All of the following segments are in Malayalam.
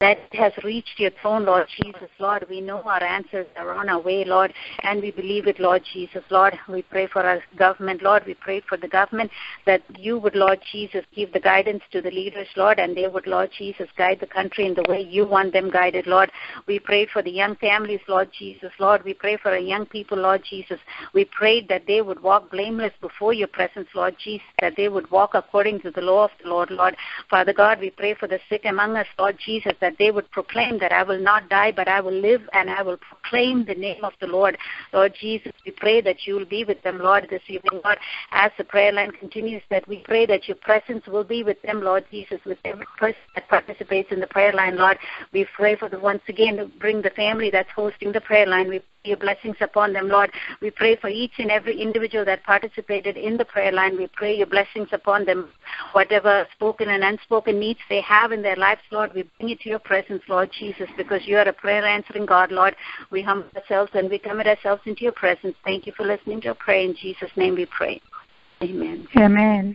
that has reached your throne, Lord Jesus, Lord. We know our answers are on our way, Lord, and we believe it, Lord Jesus, Lord. We pray for our government, Lord. We pray for the government that you would, Lord Jesus, give the guidance to the leaders, Lord, and they would, Lord Jesus, guide the country in the way you want them guided, Lord. We pray for the young families, Lord Jesus, Lord. We pray for our young people, Lord Jesus. We prayed that they would walk blameless before your presence, Lord Jesus, that they would walk according to the law of the Lord, Lord. Father God, we pray for the sick among us, Lord Jesus, that they would proclaim that I will not die, but I will live and I will proclaim the name of the Lord. Lord Jesus, we pray that you will be with them, Lord, this evening, Lord. As the prayer line continues, that we pray that your presence will be with them, Lord Jesus, with every person that participates in the prayer line, Lord. We pray for the once again to bring the family that's hosting the prayer line. We your blessings upon them, Lord. We pray for each and every individual that participated in the prayer line. We pray your blessings upon them. Whatever spoken and unspoken needs they have in their lives, Lord, we bring it to your presence, Lord Jesus, because you are a prayer answering God, Lord. We humble ourselves and we commit ourselves into your presence. Thank you for listening to our prayer. In Jesus' name we pray. Amen. Amen.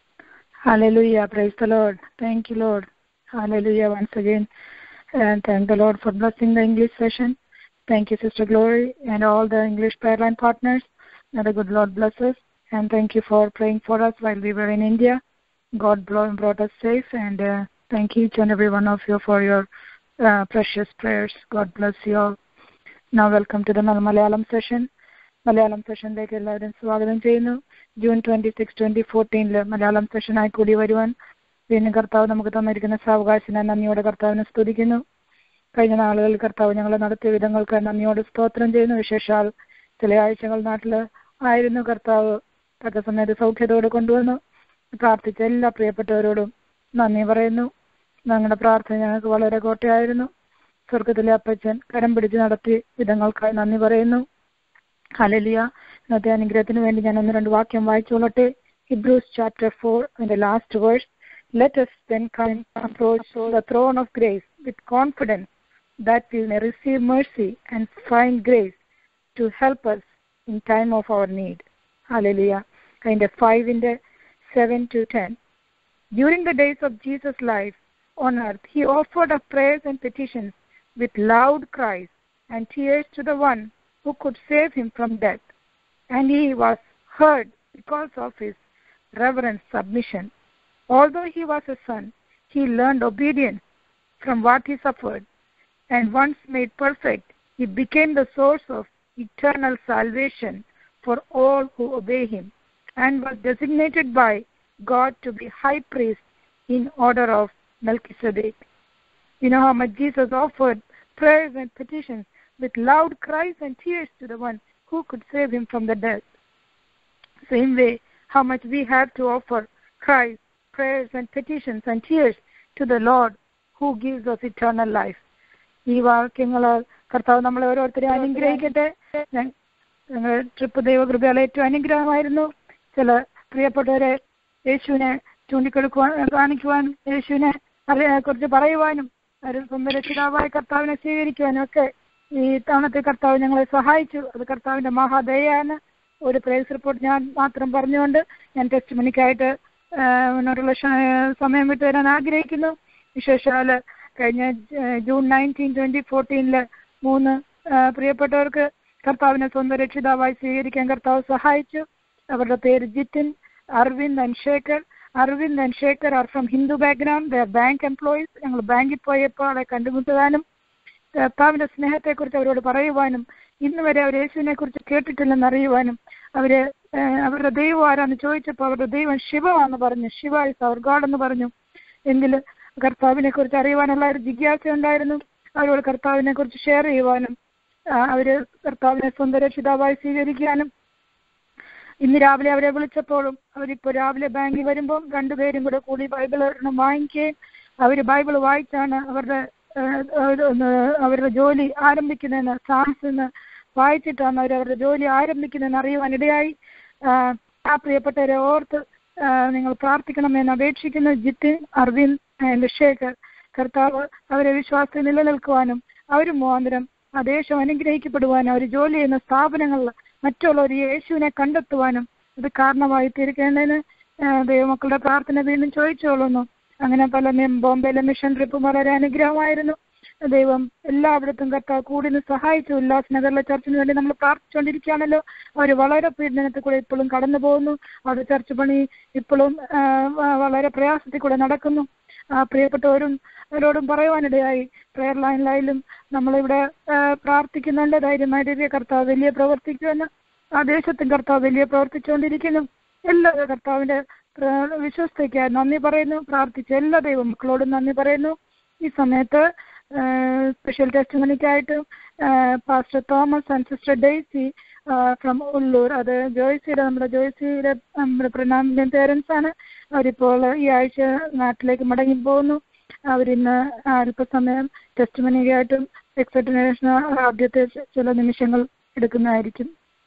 Hallelujah. Praise the Lord. Thank you, Lord. Hallelujah once again. And thank the Lord for blessing the English session. Thank you, Sister Glory, and all the English prayer line partners. May the good Lord bless us. And thank you for praying for us while we were in India. God brought us safe, and uh, thank each and every one of you for your uh, precious prayers. God bless you all. Now, welcome to the Malayalam session. Malayalam സെഷനിലേക്ക് എല്ലാവരും സ്വാഗതം ചെയ്യുന്നു ജൂൺ ട്വന്റി സിക്സ് ട്വന്റി ഫോർട്ടീനില് മലയാളം സെഷനായി കൂടി വരുവാൻ പിന്നെ കർത്താവ് നമുക്ക് തന്നിരിക്കുന്ന സാവകാശിനെ നന്ദിയോടെ കർത്താവിനെ സ്തുതിക്കുന്നു കഴിഞ്ഞ നാളുകളിൽ കർത്താവ് ഞങ്ങളെ നടത്തിയ വിധങ്ങൾക്ക് നന്ദിയോട് സ്തോത്രം ചെയ്യുന്നു വിശേഷാൽ ചില ആഴ്ചകൾ നാട്ടിൽ ആയിരുന്നു കർത്താവ് തക്ക സമയത്ത് സൗഖ്യത്തോടെ കൊണ്ടുവന്നു പ്രാർത്ഥിച്ച എല്ലാ പ്രിയപ്പെട്ടവരോടും നന്ദി പറയുന്നു ഞങ്ങളുടെ പ്രാർത്ഥന ഞങ്ങൾക്ക് വളരെ കോട്ടയായിരുന്നു സ്വർഗത്തിലെ അപ്പച്ചൻ കരം പിടിച്ച് നടത്തിയ വിധങ്ങൾക്കായി നന്ദി പറയുന്നു ഹലലിയ ഇന്നത്തെ അനുഗ്രഹത്തിന് വേണ്ടി ഞാൻ ഒന്ന് രണ്ട് വാക്യം വായിച്ചോളട്ടെ ഹിബ്രൂസ് ചാപ്റ്റർ ഫോർ അതിന്റെ last verse let us then come approach the throne of grace with confidence that we may receive mercy and find grace to help us in time of our need. Hallelujah. അതിന്റെ ഫൈവിന്റെ seven to ten During the days of Jesus' life on earth, he offered up prayers and petitions with loud cries and tears to the one who could save him from death. And he was heard because of his reverent submission. Although he was a son, he learned obedience from what he suffered. And once made perfect, he became the source of eternal salvation for all who obey him, and was designated by God to be high priest in order of Melchizedek. You know how much Jesus offered prayers and petitions with loud cries and tears to the one who could save him from the death. Same way, how much we have to offer cries, prayers, and petitions and tears to the Lord who gives us eternal life. ഈ വാക്യങ്ങൾ കർത്താവ് നമ്മളെ ഓരോരുത്തരെയും അനുഗ്രഹിക്കട്ടെ ഞങ്ങൾ ട്രിപ്പ് ദൈവകൃപയാൽ ഏറ്റവും അനുഗ്രഹമായിരുന്നു ചില പ്രിയപ്പെട്ടവരെ യേശുവിനെ ചൂണ്ടിക്കൊടുക്കുവാൻ കാണിക്കുവാൻ യേശുവിനെ അറിയാ കുറിച്ച് പറയുവാനും ഒരു സ്വന്തം രക്ഷിതാവായ കർത്താവിനെ സ്വീകരിക്കുവാനും ഒക്കെ ഈ തവണത്തെ കർത്താവ് ഞങ്ങളെ സഹായിച്ചു അത് കർത്താവിന്റെ മഹാദയാണ് ഒരു പ്രൈസ് റിപ്പോർട്ട് ഞാൻ മാത്രം പറഞ്ഞുകൊണ്ട് ഞാൻ ടെസ്റ്റ് മണിക്കായിട്ട് മുന്നോട്ടുള്ള സമയം വിട്ടു തരാൻ ആഗ്രഹിക്കുന്നു വിശേഷാല് കഴിഞ്ഞ ജൂൺ നയൻറ്റീൻ ട്വന്റി ഫോർട്ടീനില് മൂന്ന് പ്രിയപ്പെട്ടവർക്ക് കർത്താവിനെ സ്വന്തം രക്ഷിതാവായി സ്വീകരിക്കാൻ കർത്താവ് സഹായിച്ചു അവരുടെ പേര് Jitin Aravind and Shekhar Aravind and Shekhar are from Hindu background there bank employees ഞങ്ങൾ ബാങ്കിൽ പോയപ്പോൾ അവളെ കണ്ടുമുട്ടുവാനും കർത്താവിന്റെ സ്നേഹത്തെക്കുറിച്ച് അവരോട് പറയുവാനും ഇന്ന് വരെ അവർ യേശുവിനെ കുറിച്ച് കേട്ടിട്ടില്ലെന്ന് അറിയുവാനും അവര് അവരുടെ ദൈവം ആരാന്ന് ചോദിച്ചപ്പോൾ അവരുടെ ദൈവം ശിവമാണെന്ന് പറഞ്ഞു ശിവ ഇസ് അവർ ഗോഡ് എന്ന് പറഞ്ഞു എങ്കിൽ കർത്താവിനെ കുറിച്ച് അറിയുവാനുള്ള ഒരു ജിജ്ഞാസ ഉണ്ടായിരുന്നു അവരോട് കർത്താവിനെ കുറിച്ച് ഷെയർ ചെയ്യുവാനും അവര് കർത്താവിനെ സ്വന്തം രക്ഷിതാവായി സ്വീകരിക്കാനും ഇന്ന് രാവിലെ അവരെ വിളിച്ചപ്പോഴും അവരിപ്പോ രാവിലെ ബാങ്കിൽ വരുമ്പോൾ രണ്ടുപേരും കൂടെ കൂടി ബൈബിൾ ഒരെണ്ണം വാങ്ങിക്കുകയും അവര് ബൈബിൾ വായിച്ചാണ് അവരുടെ അവരുടെ ജോലി ആരംഭിക്കുന്നതെന്ന് സാംസ് എന്ന് വായിച്ചിട്ടാണ് അവർ അവരുടെ ജോലി ആരംഭിക്കുന്നതെന്ന് അറിയുവാൻ ഇടയായി ആ പ്രിയപ്പെട്ടവരെ ഓർത്ത് നിങ്ങൾ പ്രാർത്ഥിക്കണമെന്ന് അപേക്ഷിക്കുന്ന ജിത്തിൻ അർവിന്ദ് ആൻഡ് ശേഖർ കർത്താവ് അവരെ വിശ്വാസത്തിൽ നിലനിൽക്കുവാനും അവർ മുഖാന്തരം ആ ദേശം അനുഗ്രഹിക്കപ്പെടുവാനും അവർ ജോലി ചെയ്യുന്ന സ്ഥാപനങ്ങളിൽ മറ്റുള്ളവർ യേശുവിനെ കണ്ടെത്തുവാനും ഇത് കാരണമായി തീർക്കേണ്ടതിന് ദൈവമക്കളുടെ പ്രാർത്ഥന വീണ്ടും ചോദിച്ചോളുന്നു അങ്ങനെ പല മി- ബോംബെയിലെ മിഷൻ ട്രിപ്പും വളരെ അനുഗ്രഹമായിരുന്നു ദൈവം എല്ലായിടത്തും കർത്താവ് കൂടി നിന്ന് സഹായിച്ചു ഉല്ലാസ് നഗറിലെ ചർച്ചിന് വേണ്ടി നമ്മൾ പ്രാർത്ഥിച്ചുകൊണ്ടിരിക്കുകയാണല്ലോ അവർ വളരെ പീഡനത്തിൽ കൂടെ ഇപ്പോഴും കടന്നു പോകുന്നു അവിടെ ചർച്ച് പണി ഇപ്പോഴും ആ, വ- വളരെ പ്രയാസത്തിൽ കൂടെ നടക്കുന്നു ആ, പ്രിയപ്പെട്ടവരും അവരോടും പറയുവാനിടയായി പ്രെയർ ലൈനിലായാലും നമ്മളിവിടെ ആ, പ്രാർത്ഥിക്കുന്നുണ്ട് ധൈര്യമായിട്ട് കർത്താവ് വലിയ പ്രവർത്തിക്കുമെന്ന് ആ ദേശത്തും കർത്താവ് വലിയ പ്രവർത്തിച്ചുകൊണ്ടിരിക്കുന്നു എല്ലാ കർത്താവിന്റെ പ്ര- വിശ്വസ്തയ്ക്കായി നന്ദി പറയുന്നു പ്രാർത്ഥിച്ച എല്ലാ ദൈവ മക്കളോടും നന്ദി പറയുന്നു ഈ സമയത്ത് സ്പെഷ്യൽ ടെസ്റ്റിമണിക്കായിട്ട് pastor Thomas and sister Daisy from Ulloor അത് ജോയ്സിയുടെ നമ്മുടെ ജോയ്സിയുടെ നമ്മുടെ പ്രണാമിന്റെ പേരൻസ് ആണ് അവരിപ്പോൾ ഈ ആഴ്ച നാട്ടിലേക്ക് മടങ്ങി പോകുന്നു അവരിന്ന് അല്പസമയം ടെസ്റ്റിമണിക്കായിട്ടും എക്സെറ്റിനേഷൻ ആദ്യത്തെ ചില നിമിഷങ്ങൾ എടുക്കുന്നതായിരിക്കും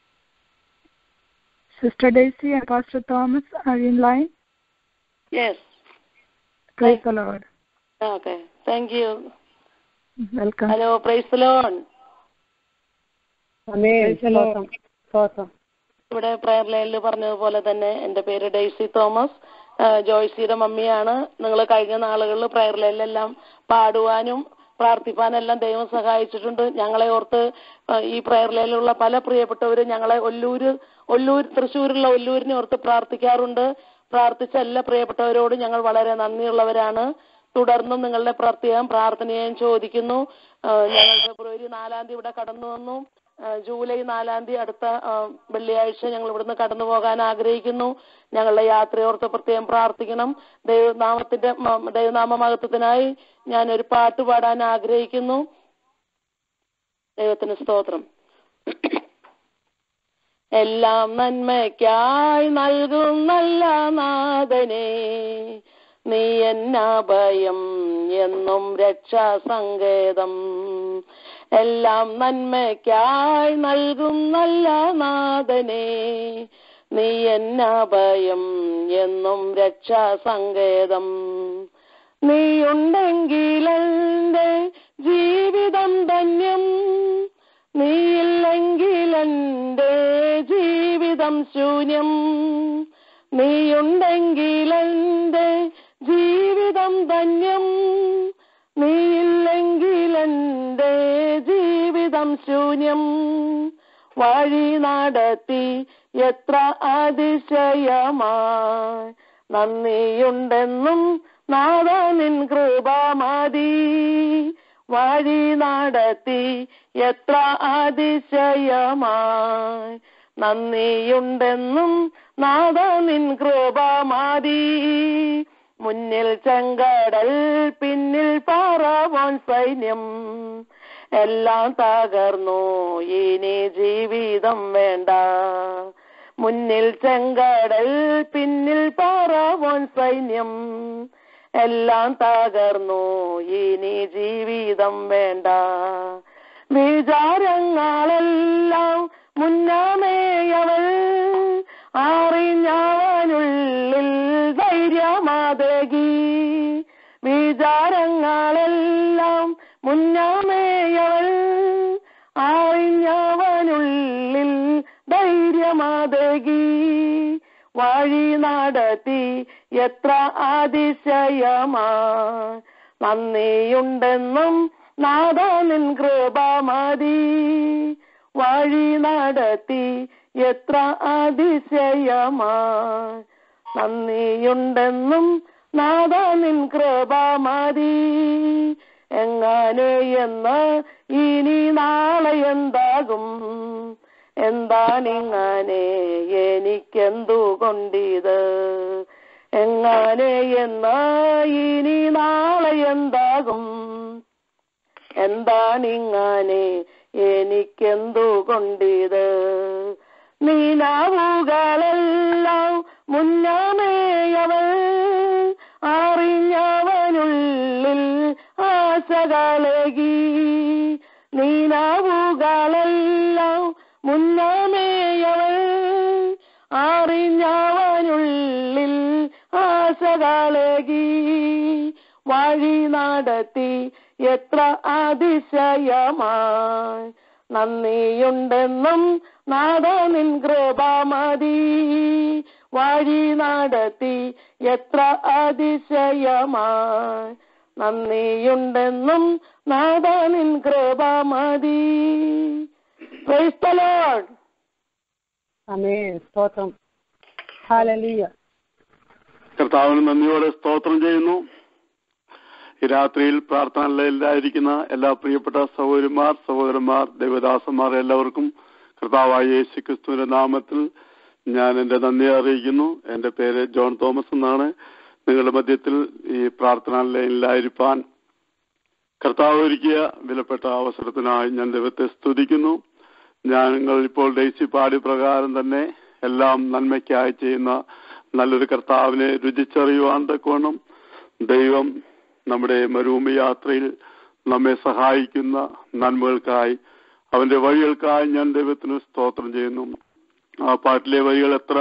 sister Daisy and pastor Thomas are in line Yes. praise the lord Okay. Thank you. welcome Hello. Praise the Lord. ഇവിടെ പ്രയർ ലൈനിൽ പറഞ്ഞതുപോലെ തന്നെ എന്റെ പേര് ഡെയ്സി തോമസ് ആ, ജോയ്സിയുടെ മമ്മിയാണ് നിങ്ങൾ കഴിഞ്ഞ നാളുകളിൽ പ്രയർ ലൈനിലെല്ലാം പാടുവാനും പ്രാർത്ഥിപ്പാനെല്ലാം ദൈവം സഹായിച്ചിട്ടുണ്ട് ഞങ്ങളെ ഓർത്ത് ആ, ഈ പ്രയർ ലൈനിലുള്ള പല പ്രിയപ്പെട്ടവരും ഞങ്ങളെ ഒല്ലൂര് ഒല്ലൂർ തൃശ്ശൂരുള്ള ഒല്ലൂരിനെ ഓർത്ത് പ്രാർത്ഥിക്കാറുണ്ട് പ്രാർത്ഥിച്ച എല്ലാ പ്രിയപ്പെട്ടവരോടും ഞങ്ങൾ വളരെ നന്ദിയുള്ളവരാണ് തുടർന്നും നിങ്ങളുടെ പ്രത്യേകം പ്രാർത്ഥനയും ചോദിക്കുന്നു ആ, ഞങ്ങൾ ഫെബ്രുവരി നാലാം തീയതി ഇവിടെ കടന്നു വന്നു ആ, ജൂലൈ നാലാം തീയതി അടുത്ത ആ, വെള്ളിയാഴ്ച ഞങ്ങൾ ഇവിടുന്ന് കടന്നു പോകാൻ ആഗ്രഹിക്കുന്നു ഞങ്ങളുടെ യാത്രയോർത്ത് പ്രത്യേകം പ്രാർത്ഥിക്കണം ദൈവനാമത്തിന്റെ മ- ദൈവനാമ മഹത്വത്തിനായി ഞാൻ ഒരു പാട്ട് പാടാൻ ആഗ്രഹിക്കുന്നു ദൈവത്തിന് സ്തോത്രം എല്ലാം നന്മയ്ക്കായി നൽകും നല്ല നാഥനെ നീ എന്നാഭയം എന്നും രക്ഷാസങ്കേതം എല്ലാം നന്മയ്ക്കായി നൽകും നല്ല നാഥനെ നീ എന്നാഭയം എന്നും രക്ഷാസങ്കേതം നീയുണ്ടെങ്കിലെന്റെ ജീവിതം ധന്യം നീയില്ലെങ്കിലെന്റെ ജീവിതം ശൂന്യം നീയുണ്ടെങ്കിലെന്റെ ജീവിതം ധന്യം നീയില്ലെങ്കിലെന്റെ ജീവിതം ശൂന്യം വഴി നടത്തി എത്ര അതിശയമായി നന്ദിയുണ്ടെന്നും നാദ നിൻ കൃപ മതി വഴി നടത്തി എത്ര അതിശയമായി നന്ദിയുണ്ടെന്നും നാദ നിൻ കൃപ മതി മുന്നിൽ ചെങ്കടൽ പിന്നിൽ പാറവോൻ സൈന്യം എല്ലാം തകർന്നു ഇനി ജീവിതം വേണ്ട മുന്നിൽ ചെങ്കടൽ പിന്നിൽ പാറവോൻ സൈന്യം എല്ലാം തകർന്നു ഇനി ജീവിതം വേണ്ട വിചാരങ്ങളെല്ലാം മുന്നാമേയവൾ അറിഞ്ഞവനുള്ളിൽ ധൈര്യമാതകി വിചാരങ്ങളെല്ലാം മുന്നാമേയവൾ അറിഞ്ഞവനുള്ളിൽ ധൈര്യമാതകി വഴി നടത്തി എത്ര അതിശയമായി നന്ദിയുണ്ടെന്നും നാദ നിൻ കൃപ മതി വഴി നടത്തി എത്ര അതിശയമായി നന്ദിയുണ്ടെന്നും നാദ നിൻ കൃപ മതി എങ്ങനെ എന്ന് ഇനി നാളെ എന്താകും എന്താണിങ്ങനെ എനിക്കെന്തു കൊണ്ടിത് എങ്ങനെ എന്ന് ഇനി നാളെ എന്താകും എന്താണിങ്ങനെ എനിക്കെന്തു കൊണ്ടിത് നീനാവുകളെല്ലാം മുന്നാമേയവൾ അറിഞ്ഞവനുള്ളിൽ ആശകളകി നീനാവുകളെല്ലാം മുന്നാമേയവൾ അറിഞ്ഞവനുള്ളിൽ ആശകളകി വഴി നടത്തി എത്ര അതിശയമായി നന്ദിയുണ്ടെന്നും നാദ നിൻ കൃപ മതി വഴി നടത്തി എത്ര അതിശയമായി നന്ദിയുണ്ടെന്നും നാദാനിൻ കൃപ മതി Praise the Lord. അമേൻ സ്തോത്രം ഹാലലൂയ കർത്താവിന് നന്ദിയോടെ സ്തോത്രം ചെയ്യുന്നു ഈ രാത്രിയിൽ പ്രാർത്ഥനയിലായിരിക്കുന്ന എല്ലാ പ്രിയപ്പെട്ട സഹോദരിമാർ സഹോദരന്മാർ ദേവദാസന്മാർ എല്ലാവർക്കും കർത്താവായ യേശു ക്രിസ്തുവിന്റെ നാമത്തിൽ ഞാൻ എന്റെ നന്ദി അറിയിക്കുന്നു എന്റെ പേര് ജോൺ തോമസ് എന്നാണ് നിങ്ങളുടെ മധ്യത്തിൽ ഈ പ്രാർത്ഥനാലയിലായിരിക്കാൻ കർത്താവ് ഒരുക്കിയ വിലപ്പെട്ട അവസരത്തിനായി ഞാൻ ദൈവത്തെ സ്തുതിക്കുന്നു ഞങ്ങൾ ഇപ്പോൾ ഡേസി പാടി പ്രകാരം തന്നെ എല്ലാം നന്മയ്ക്കായി ചെയ്യുന്ന നല്ലൊരു കർത്താവിനെ രുചിച്ചറിയുവാൻ തക്കവണ്ണം ദൈവം നമ്മുടെ മരുഭൂമി യാത്രയിൽ നമ്മെ സഹായിക്കുന്ന നന്മകൾക്കായി അവന്റെ വഴികൾക്കായി ഞാൻ ദൈവത്തിന് സ്തോത്രം ചെയ്യുന്നു ആ പാട്ടിലെ വഴികൾ എത്ര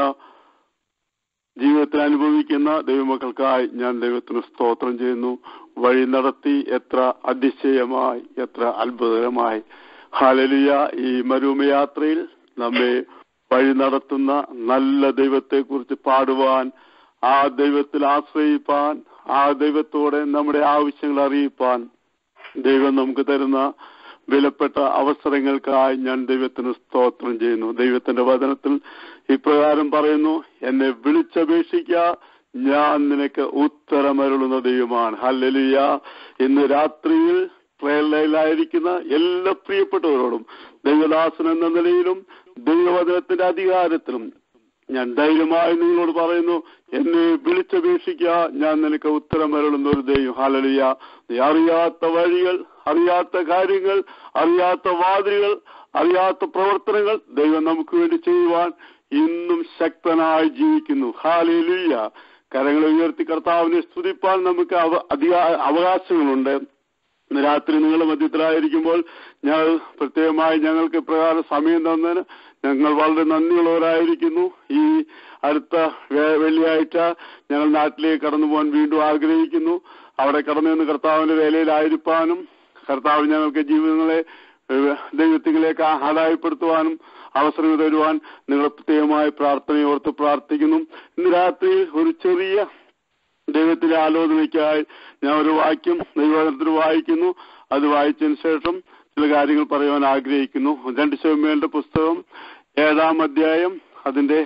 ജീവിതത്തിൽ അനുഭവിക്കുന്ന ദൈവമക്കൾക്കായി ഞാൻ ദൈവത്തിന് സ്തോത്രം ചെയ്യുന്നു വഴി നടത്തി എത്ര അതിശയമായി എത്ര അത്ഭുതകരമായി ഹാലലിയ ഈ മരുമയാത്രയിൽ നമ്മെ വഴി നടത്തുന്ന നല്ല ദൈവത്തെ കുറിച്ച് പാടുവാൻ ആ ദൈവത്തിൽ ആശ്രയിപ്പാൻ ആ ദൈവത്തോടെ നമ്മുടെ ആവശ്യങ്ങൾ അറിയിപ്പാൻ ദൈവം നമുക്ക് തരുന്ന വിലപ്പെട്ട അവസരങ്ങൾക്കായി ഞാൻ ദൈവത്തിന് സ്തോത്രം ചെയ്യുന്നു ദൈവത്തിന്റെ വചനത്തിൽ ഇപ്രകാരം പറയുന്നു എന്നെ വിളിച്ചപേക്ഷിക്ക ഞാൻ നിനക്ക് ഉത്തരമരുളുന്ന ദൈവമാണ് ഹല്ലലിയ ഇന്ന് രാത്രിയിൽ പ്രേരണയിലായിരിക്കുന്ന എല്ലാ പ്രിയപ്പെട്ടവരോടും ദൈവദാസൻ എന്ന നിലയിലും ദൈവവചനത്തിന്റെ അധികാരത്തിലും ഞാൻ ധൈര്യമായി നിങ്ങളോട് പറയുന്നു എന്നെ വിളിച്ചപേക്ഷിക്കുക ഞാൻ നിനക്ക് ഉത്തരം വരളുന്ന ഒരു ദൈവം ഹാലലിയ നീ അറിയാത്ത വഴികൾ അറിയാത്ത കാര്യങ്ങൾ അറിയാത്ത വാതിലുകൾ അറിയാത്ത പ്രവർത്തനങ്ങൾ ദൈവം നമുക്ക് വേണ്ടി ചെയ്യുവാൻ ഇന്നും ശക്തനായി ജീവിക്കുന്നു ഹാലലിയ കരങ്ങളെ ഉയർത്തി കർത്താവിനെ സ്തുതിപ്പാൻ നമുക്ക് അവ- അധികാ അവകാശങ്ങളുണ്ട് ഇന്ന് രാത്രി നിങ്ങളുടെ മധ്യത്തിലായിരിക്കുമ്പോൾ ഞങ്ങൾ പ്രത്യേകമായി ഞങ്ങൾക്ക് ഇപ്രകാരം സമയം തന്നതിന് ഞങ്ങൾ വളരെ നന്ദിയുള്ളവരായിരിക്കുന്നു ഈ അടുത്ത വെ- വെള്ളിയാഴ്ച ഞങ്ങൾ നാട്ടിലേക്ക് കടന്നു പോകാൻ വീണ്ടും ആഗ്രഹിക്കുന്നു അവിടെ കടന്നു നിന്ന് കർത്താവിന്റെ വേലയിലായിരിക്കാനും കർത്താവ് ഞങ്ങൾക്ക് ജീവിതങ്ങളെ ഏഹ്, ദൈവത്തിലേക്ക് ആദായപ്പെടുത്തുവാനും അവസരങ്ങൾ തരുവാൻ നിങ്ങൾ പ്രത്യേകമായി പ്രാർത്ഥനയോർത്ത് പ്രാർത്ഥിക്കുന്നു ഇന്ന് രാത്രി ഒരു ചെറിയ ദൈവത്തിന്റെ ആലോചനയ്ക്കായി ഞാൻ ഒരു വാക്യം ദൈവത്തിൽ വായിക്കുന്നു അത് വായിച്ചതിന് ശേഷം ചില കാര്യങ്ങൾ പറയുവാൻ ആഗ്രഹിക്കുന്നു രണ്ട് ശിവമേലിന്റെ പുസ്തകം ഏഴാം അധ്യായം അതിന്റെ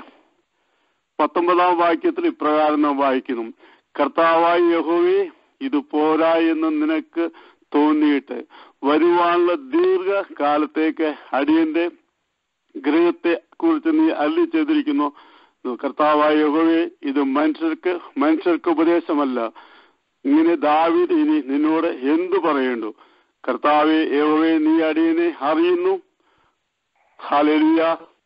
പത്തൊമ്പതാം വാക്യത്തിൽ ഇപ്രകാരം നാം വായിക്കുന്നു കർത്താവായ യഹോവേ ഇത് പോരാ എന്ന് നിനക്ക് തോന്നിയിട്ട് വരുവാനുള്ള ദീർഘകാലത്തേക്ക് അടിയന്റെ ഗൃഹത്തെ കുറിച്ച് നീ അല്ലി ചെയ്തിരിക്കുന്നു കർത്താവായ യഹോവേ ഇത് മനുഷ്യർക്ക് മനുഷ്യർക്ക് ഉപദേശമല്ല ഇങ്ങനെ ദാവീദ് ഇനി നിന്നോട് എന്തു പറയേണ്ടു കർത്താവെ യഹോവേ നീ അടിയനെ അറിയുന്നു ഹാലലിയ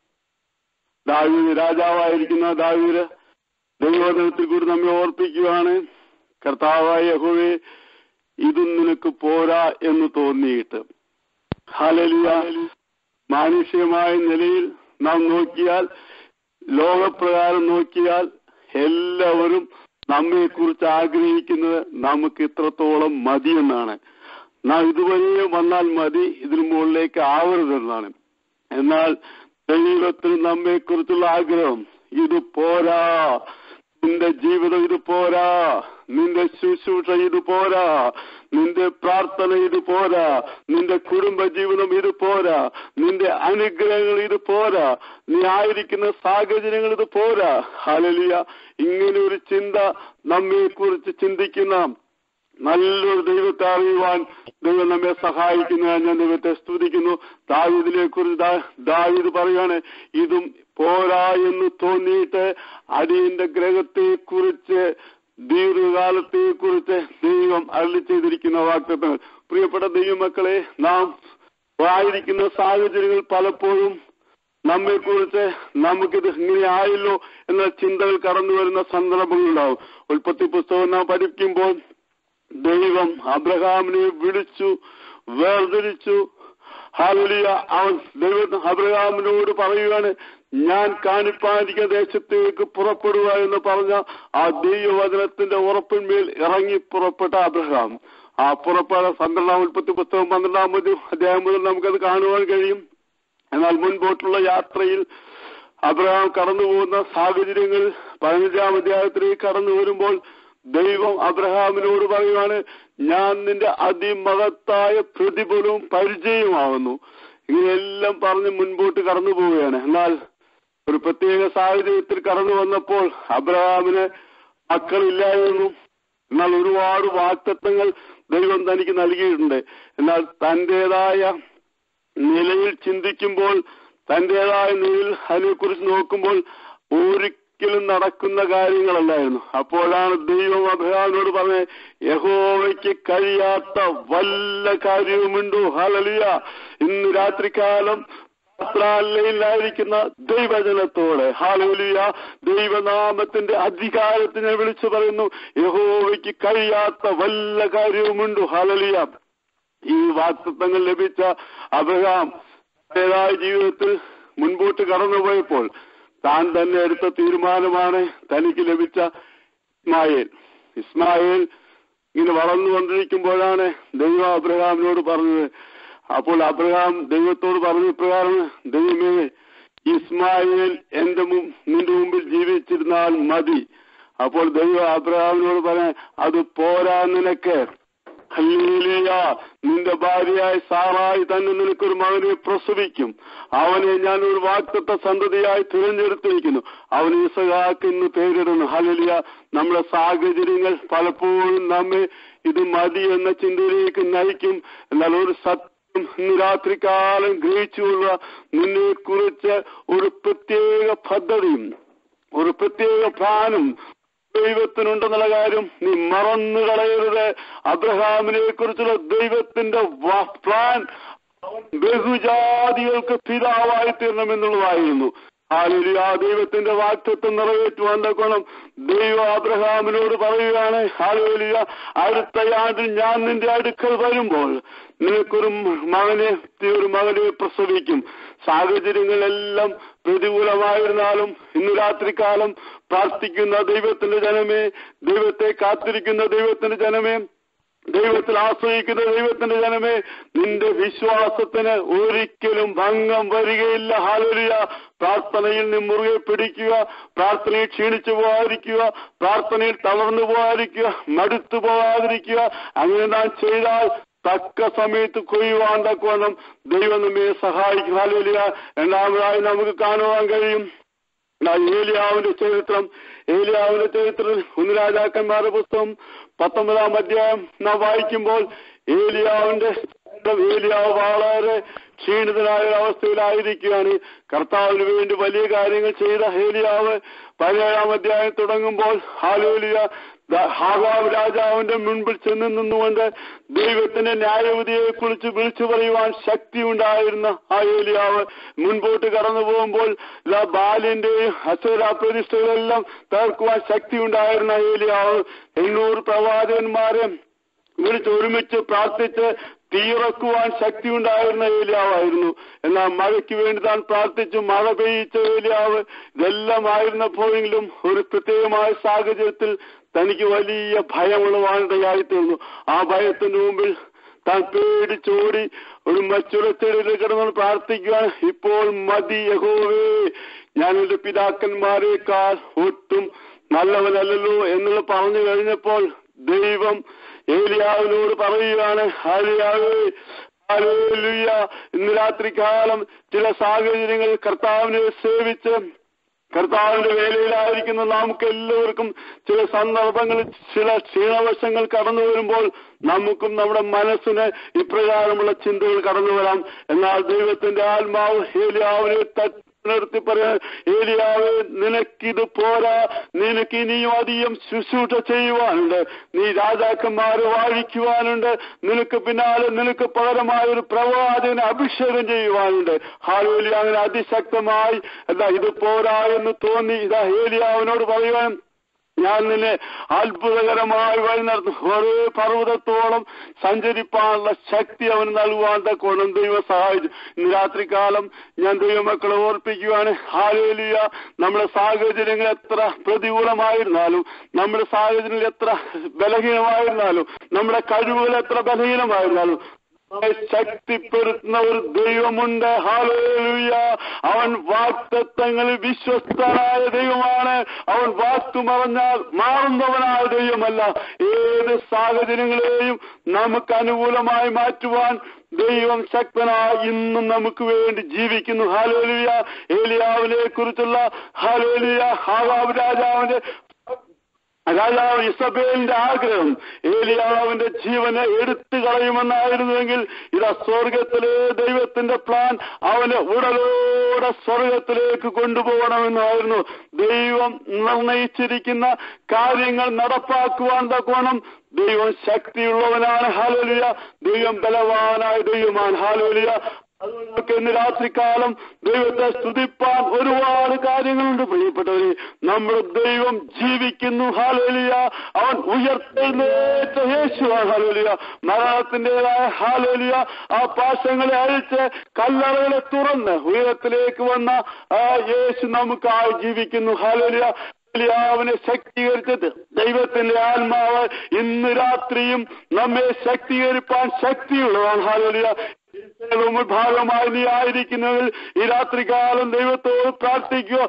ദാവീദ് രാജാവായിരിക്കുന്ന ദാവീദ് ദൈവോദരത്തിൽ കൂടി നമ്മെ ഓർപ്പിക്കുകയാണ് കർത്താവായ യഹോവേ ഇതും നിനക്ക് പോരാ എന്ന് തോന്നിയിട്ട് ഹാലലിയ മാനുഷികമായ നിലയിൽ നാം നോക്കിയാൽ ലോകപ്രകാരം നോക്കിയാൽ എല്ലാവരും നമ്മെ കുറിച്ച് ആഗ്രഹിക്കുന്നത് നമുക്ക് ഇത്രത്തോളം മതിയെന്നാണ് നാം ഇതുവരെ വന്നാൽ മതി ഇതിനു മുകളിലേക്ക് ആവരുതെന്നാണ് എന്നാൽ ദൈവത്തിന് നമ്മെ കുറിച്ചുള്ള ആഗ്രഹം ഇത് പോരാ നിന്റെ ജീവിതം ഇത് പോരാ നിന്റെ ശുശ്രൂഷ ഇത് പോരാ നിന്റെ പ്രാർത്ഥന ഇത് പോരാ നിന്റെ കുടുംബ ജീവിതം ഇത് പോരാ നിന്റെ അനുഗ്രഹങ്ങൾ ഇത് പോരാ നീ ആയിരിക്കുന്ന സാഹചര്യങ്ങൾ ഇത് പോരാ ഹലലിയ ഇങ്ങനെ ഒരു ചിന്ത നമ്മെ കുറിച്ച് ചിന്തിക്കുന്ന നല്ലൊരു ദൈവത്തെ അറിയുവാൻ ദൈവം നമ്മെ സഹായിക്കുന്ന ഞാൻ ദൈവത്തെ സ്തുതിക്കുന്നു ദാവീദിനെ കുറിച്ച് ദാവീദ് പറയാണ് ഇതും പോരാ എന്ന് തോന്നിയിട്ട് അടിയന്റെ ഗ്രഹത്തെ കുറിച്ച് ദീർഘകാലത്തെ കുറിച്ച് ദൈവം അരളി ചെയ്തിരിക്കുന്ന വാക്തത്വങ്ങൾ പ്രിയപ്പെട്ട ദൈവമക്കളെ നാം ആയിരിക്കുന്ന സാഹചര്യങ്ങൾ പലപ്പോഴും നമ്മെ കുറിച്ച് നമുക്കിത് ഇങ്ങനെ ആയല്ലോ എന്ന ചിന്തകൾ കടന്നു വരുന്ന സന്ദർഭങ്ങളുണ്ടാവും ഉൽപ്പത്തി പുസ്തകം നാം പഠിക്കുമ്പോൾ ദൈവം അബ്രഹാമിനെ വിളിച്ചു വേർതിരിച്ചു ഹാലിയ അവൻ ദൈവം അബ്രഹാമിനോട് പറയുകയാണ് ഞാൻ കാണിപ്പാനിക്കുന്ന ദേശത്തേക്ക് പുറപ്പെടുക എന്ന് പറഞ്ഞ ആ ദൈവവചനത്തിന്റെ ഉറപ്പിന്മേൽ ഇറങ്ങി പുറപ്പെട്ട അബ്രഹാം ആ പുറപ്പെട പന്ത്രണ്ടാം ഉൽപ്പത്തി പുസ്തകം പന്ത്രണ്ടാം അധ്യായം മുതൽ നമുക്കത് കാണുവാൻ കഴിയും എന്നാൽ മുൻപോട്ടുള്ള യാത്രയിൽ അബ്രഹാം കടന്നു പോകുന്ന സാഹചര്യങ്ങൾ പതിനഞ്ചാം അധ്യായത്തിലേക്ക് കടന്നു വരുമ്പോൾ ദൈവം അബ്രഹാമിനോട് പറയുവാണ് ഞാൻ നിന്റെ അതിമഹത്തായ പ്രതിഫലവും പരിചയമാവുന്നു ഇങ്ങനെയെല്ലാം പറഞ്ഞ് മുൻപോട്ട് കടന്നു പോവുകയാണ് എന്നാൽ ഒരു പ്രത്യേക സാഹചര്യത്തിൽ കടന്നു വന്നപ്പോൾ അബ്രഹാമിന് മക്കളില്ലായിരുന്നു എന്നാൽ ഒരുപാട് വാക്തത്വങ്ങൾ ദൈവം തനിക്ക് നൽകിയിട്ടുണ്ട് എന്നാൽ തന്റേതായ നിലയിൽ ചിന്തിക്കുമ്പോൾ തന്റേതായ നിലയിൽ അതിനെക്കുറിച്ച് നോക്കുമ്പോൾ ഒരിക്കലും നടക്കുന്ന കാര്യങ്ങളല്ലായിരുന്നു അപ്പോഴാണ് ദൈവം അബ്രഹാമിനോട് പറഞ്ഞത് യഹോവയ്ക്ക് കഴിയാത്ത വല്ല കാര്യവുമുണ്ടോ ഹലലിയ ഇന്ന് രാത്രികാലം ായിരിക്കുന്ന ദൈവജനത്തോടെ ഹാലൂലിയ ദൈവനാമത്തിന്റെ അധികാരത്തിനെ വിളിച്ചു പറയുന്നു യഹോവയ്ക്ക് കഴിയാത്ത വല്ല കാര്യവുമുണ്ടോ ഹാലലിയ ഈ വാക്തത്വങ്ങൾ ലഭിച്ച അബ്രഹാം തന്റേതായ ജീവിതത്തിൽ മുൻപോട്ട് കടന്നുപോയപ്പോൾ താൻ തന്നെ എടുത്ത തീരുമാനമാണ് തനിക്ക് ലഭിച്ച ഇസ്മായേൽ ഇസ്മായേൽ ഇങ്ങനെ വളർന്നുകൊണ്ടിരിക്കുമ്പോഴാണ് ദൈവം അബ്രഹാമിനോട് പറഞ്ഞത് അപ്പോൾ അബ്രഹാം ദൈവത്തോട് പറഞ്ഞു ഇപ്രകാരം ദൈവമേ ഇസ്മായേൽ എന്റെ മു- നിന്റെ മുമ്പിൽ ജീവിച്ചിരുന്നാൽ മതി അപ്പോൾ ദൈവം അബ്രഹാമിനോട് പറയാൻ അത് പോരാ നിനക്ക് ഹല്ലേലൂയ. നിന്റെ ഭാര്യയായ സാറായി തന്നെ നിനക്കൊരു മകനെ പ്രസവിക്കും അവനെ ഞാൻ ഒരു വാക്തത്വ സന്തതിയായി തിരഞ്ഞെടുത്തിരിക്കുന്നു അവൻ ഇസഹാക്ക് എന്ന് പേരിടുന്നു ഹലലിയ നമ്മുടെ സാഹചര്യങ്ങൾ പലപ്പോഴും നമ്മെ ഇത് മതി എന്ന ചിന്തയിലേക്ക് നയിക്കും എന്നാൽ ഒരു സത്യം ഇന്ന് രാത്രികാലം ഗ്രഹിച്ചുകൊള്ളുക നിന്നെ കുറിച്ച് ഒരു പ്രത്യേക പദ്ധതിയും ഒരു പ്രത്യേക പ്ലാനും ദൈവത്തിനുണ്ടെന്നുള്ള കാര്യം നീ മറന്നു കളയരുത് അബ്രഹാമിനെ കുറിച്ചുള്ള ദൈവത്തിന്റെ വ- പ്ലാൻ ബഹുജാതികൾക്ക് പിതാവായി തീരണമെന്നുള്ളതായിരുന്നു ഹാലലി ആ ദൈവത്തിന്റെ വാക്തത്വം നിറവേറ്റുവാൻ തക്കോണം ദൈവം അബ്രഹാമിനോട് പറയുകയാണ് ഹാലേലിയ അടുത്ത ആണ്ടിൽ ഞാൻ നിന്റെ അടുക്കൽ വരുമ്പോൾ നിനക്കൊരു മകനെ ഒരു മകനെ പ്രസവിക്കും സാഹചര്യങ്ങളെല്ലാം പ്രതികൂലമായിരുന്നാലും ഇന്ന് രാത്രികാലം പ്രാർത്ഥിക്കുന്ന ദൈവത്തിന്റെ ജനമേ ദൈവത്തെ കാത്തിരിക്കുന്ന ദൈവത്തിന്റെ ജനമേ ദൈവത്തിൽ ആശ്രയിക്കുന്ന ദൈവത്തിന്റെ ജനമേ നിന്റെ വിശ്വാസത്തിന് ഒരിക്കലും ഭംഗം വരികയില്ല ഹാലരിയ പ്രാർത്ഥനയിൽ നിന്ന് മുറുകെ പിടിക്കുക പ്രാർത്ഥനയിൽ ക്ഷീണിച്ചു പോകാതിരിക്കുക പ്രാർത്ഥനയിൽ തളർന്നു പോകാതിരിക്കുക മടുത്തു പോകാതിരിക്കുക അങ്ങനെ നാം ചെയ്താൽ തക്ക സമയത്ത് കൊയ്യുവാൻ തക്കവണ്ണം ദൈവം നമ്മെ സഹായിക്കും ഹാലരിയ രണ്ടാമതായി നമുക്ക് കാണുവാൻ കഴിയും എന്നാ ഏലിയാവിന്റെ ചരിത്രം ഏലിയാവിന്റെ ചരിത്രം ഒന്ന് രാജാക്കന്മാരുടെ പുസ്തകം പത്തൊമ്പതാം അധ്യായം നാം വായിക്കുമ്പോൾ ഏലിയാവിന്റെ ചരിത്രം ഏലിയാവ് വളരെ ക്ഷീണിതനായ ഒരു അവസ്ഥയിലായിരിക്കുകയാണ് കർത്താവിന് വേണ്ടി വലിയ കാര്യങ്ങൾ ചെയ്ത ഏലിയാവ് പതിനേഴാം അധ്യായം തുടങ്ങുമ്പോൾ ഹാലേലിയ ഹാഗാവ് രാജാവിന്റെ മുൻപിൽ ചെന്ന് നിന്നുകൊണ്ട് ദൈവത്തിന്റെ ന്യായവിധിയെ കുറിച്ച് വിളിച്ചു പറയുവാൻ ശക്തി ഉണ്ടായിരുന്ന ആ ഏലിയാവ് മുൻപോട്ട് കടന്നു പോകുമ്പോൾ ഇതാ ബാലിന്റെയും അസുര പ്രതിഷ്ഠകളെല്ലാം തകർക്കുവാൻ ശക്തി ഉണ്ടായിരുന്ന ഏലിയാവ് എണ്ണൂറ് പ്രവാചകന്മാരെ വിളിച്ച് ഒരുമിച്ച് പ്രാർത്ഥിച്ച് തീറക്കുവാൻ ശക്തി ഉണ്ടായിരുന്ന ഏലിയാവായിരുന്നു എന്നാൽ മഴയ്ക്ക് വേണ്ടി താൻ പ്രാർത്ഥിച്ചു മഴ പെയ്യിച്ച ഏലിയാവ് ഇതെല്ലാം ആയിരുന്നപ്പോഴെങ്കിലും ഒരു പ്രത്യേകമായ സാഹചര്യത്തിൽ തനിക്ക് വലിയ ഭയമുള്ളവാനിടയായി തീർന്നു ആ ഭയത്തിന് മുമ്പിൽ താൻ പേടിച്ചോടി ഒരു മച്ചുരച്ചെടിയിൽ കിടന്നു പ്രാർത്ഥിക്കുവാൻ ഇപ്പോൾ മതി യഹോവേ ഞാൻ എന്റെ പിതാക്കന്മാരെക്കാൾ ഒട്ടും നല്ലവനല്ലല്ലോ എന്നുള്ള പറഞ്ഞു കഴിഞ്ഞപ്പോൾ ദൈവം ഏലിയാവിനോട് പറയുകയാണ് ഹാലിയാവേ ഹാലേലുയ്യ ഇന്ന് രാത്രികാലം ചില സാഹചര്യങ്ങളിൽ കർത്താവിനെ സേവിച്ച് കർത്താവിന്റെ വേലയിലായിരിക്കുന്ന നമുക്ക് എല്ലാവർക്കും ചില സന്ദർഭങ്ങളിൽ ചില ക്ഷീണവശങ്ങൾ കടന്നു വരുമ്പോൾ നമുക്കും നമ്മുടെ മനസ്സിന് ഇപ്രകാരമുള്ള ചിന്തകൾ കടന്നു വരാം എന്നാൽ ദൈവത്തിന്റെ ആത്മാവ് ഏലിയാവിനെ തട്ടി നിർത്തി പറയാൻ ഏലിയാവ് നിനക്കിത് പോരാ നിനക്ക് ഇനിയും അധികം ശുശ്രൂഷ ചെയ്യുവാനുണ്ട് നീ രാജാക്കന്മാരെ വാഴിക്കുവാനുണ്ട് നിനക്ക് പിന്നാലെ നിനക്ക് പകരമായ ഒരു പ്രവാചകനെ അഭിഷേകം ചെയ്യുവാനുണ്ട് ഹാലേലി അങ്ങനെ അതിശക്തമായി എന്താ ഇത് പോരാ എന്ന് തോന്നി ഇതാ ഏലിയാവിനോട് പറയുവാൻ ഞാൻ നിന്നെ അത്ഭുതകരമായി വഴി നടത്തും ഒരേ പർവ്വതത്തോളം സഞ്ചരിപ്പാനുള്ള ശക്തി അവന് നൽകുവാൻ തക്കോണം ദൈവം സഹായിച്ചു ഇന്ന് രാത്രികാലം ഞാൻ ദൈവമക്കളെ ഓർപ്പിക്കുവാണ് ഹാലേലിയ നമ്മുടെ സാഹചര്യങ്ങൾ എത്ര പ്രതികൂലമായിരുന്നാലും നമ്മുടെ സാഹചര്യങ്ങൾ എത്ര ബലഹീനമായിരുന്നാലും നമ്മുടെ കഴിവുകൾ എത്ര ബലഹീനമായിരുന്നാലും ശക്തിപ്പെടുത്തുന്ന ഒരു ദൈവമുണ്ട് ഹാലേലുയ അവൻ വാക്തത്വങ്ങളിൽ വിശ്വസ്തനായ ദൈവമാണ് അവൻ വാക്കു പറഞ്ഞാൽ മാറുന്നവനായ ദൈവമല്ല ഏത് സാഹചര്യങ്ങളെയും നമുക്ക് അനുകൂലമായി മാറ്റുവാൻ ദൈവം ശക്തനായി ഇന്നും നമുക്ക് വേണ്ടി ജീവിക്കുന്നു ഹാലേലിയ ഏലിയാവിനെ കുറിച്ചുള്ള ഹാലേലിയ ഹാവാബ് രാജാവിന്റെ രാജാവ് ഇസബേലിന്റെ ആഗ്രഹം ഏലിയാവിന്റെ ജീവനെ എടുത്തു കളയുമെന്നായിരുന്നുവെങ്കിൽ ഇതാ സ്വർഗത്തിലെ ദൈവത്തിന്റെ പ്ലാൻ അവന് ഉടലോടെ സ്വർഗത്തിലേക്ക് കൊണ്ടുപോകണമെന്നായിരുന്നു ദൈവം നിർണയിച്ചിരിക്കുന്ന കാര്യങ്ങൾ നടപ്പാക്കുവാൻ തക്കോണം ദൈവം ശക്തിയുള്ളവനാണ് ഹാലോലിയ ദൈവം ബലവാനായ ദൈവമാണ് ഹാലോലിയ അതുകൊണ്ട് ഇന്ന് രാത്രികാലം ദൈവത്തെ സ്തുതിപ്പാൻ ഒരുപാട് കാര്യങ്ങളുണ്ട് പ്രിയപ്പെട്ടവരെ നമ്മുടെ ദൈവം ജീവിക്കുന്നു ഹാലോലിയ അവൻ ഉയർത്തെഴുന്നേറ്റ യേശുവാണ് ഹാലോലിയ മരണത്തിൻ്റെതായ ഹാലോലിയ ആ പാശങ്ങളെ അഴിച്ച് കല്ലറകളെ തുറന്ന് ഉയരത്തിലേക്ക് വന്ന ആ യേശു നമുക്കായി ജീവിക്കുന്നു ഹാലോലിയ അവനെ ശക്തീകരിച്ചത് ദൈവത്തിന്റെ ആത്മാവ് ഇന്ന് രാത്രിയും നമ്മെ ശക്തീകരിപ്പാൻ ശക്തിയുള്ളതാണ് ഹാലോലിയ ഭാഗമായി നീ ആയിരിക്കുന്നതിൽ ഈ രാത്രികാലം ദൈവത്തോട് പ്രാർത്ഥിക്കുക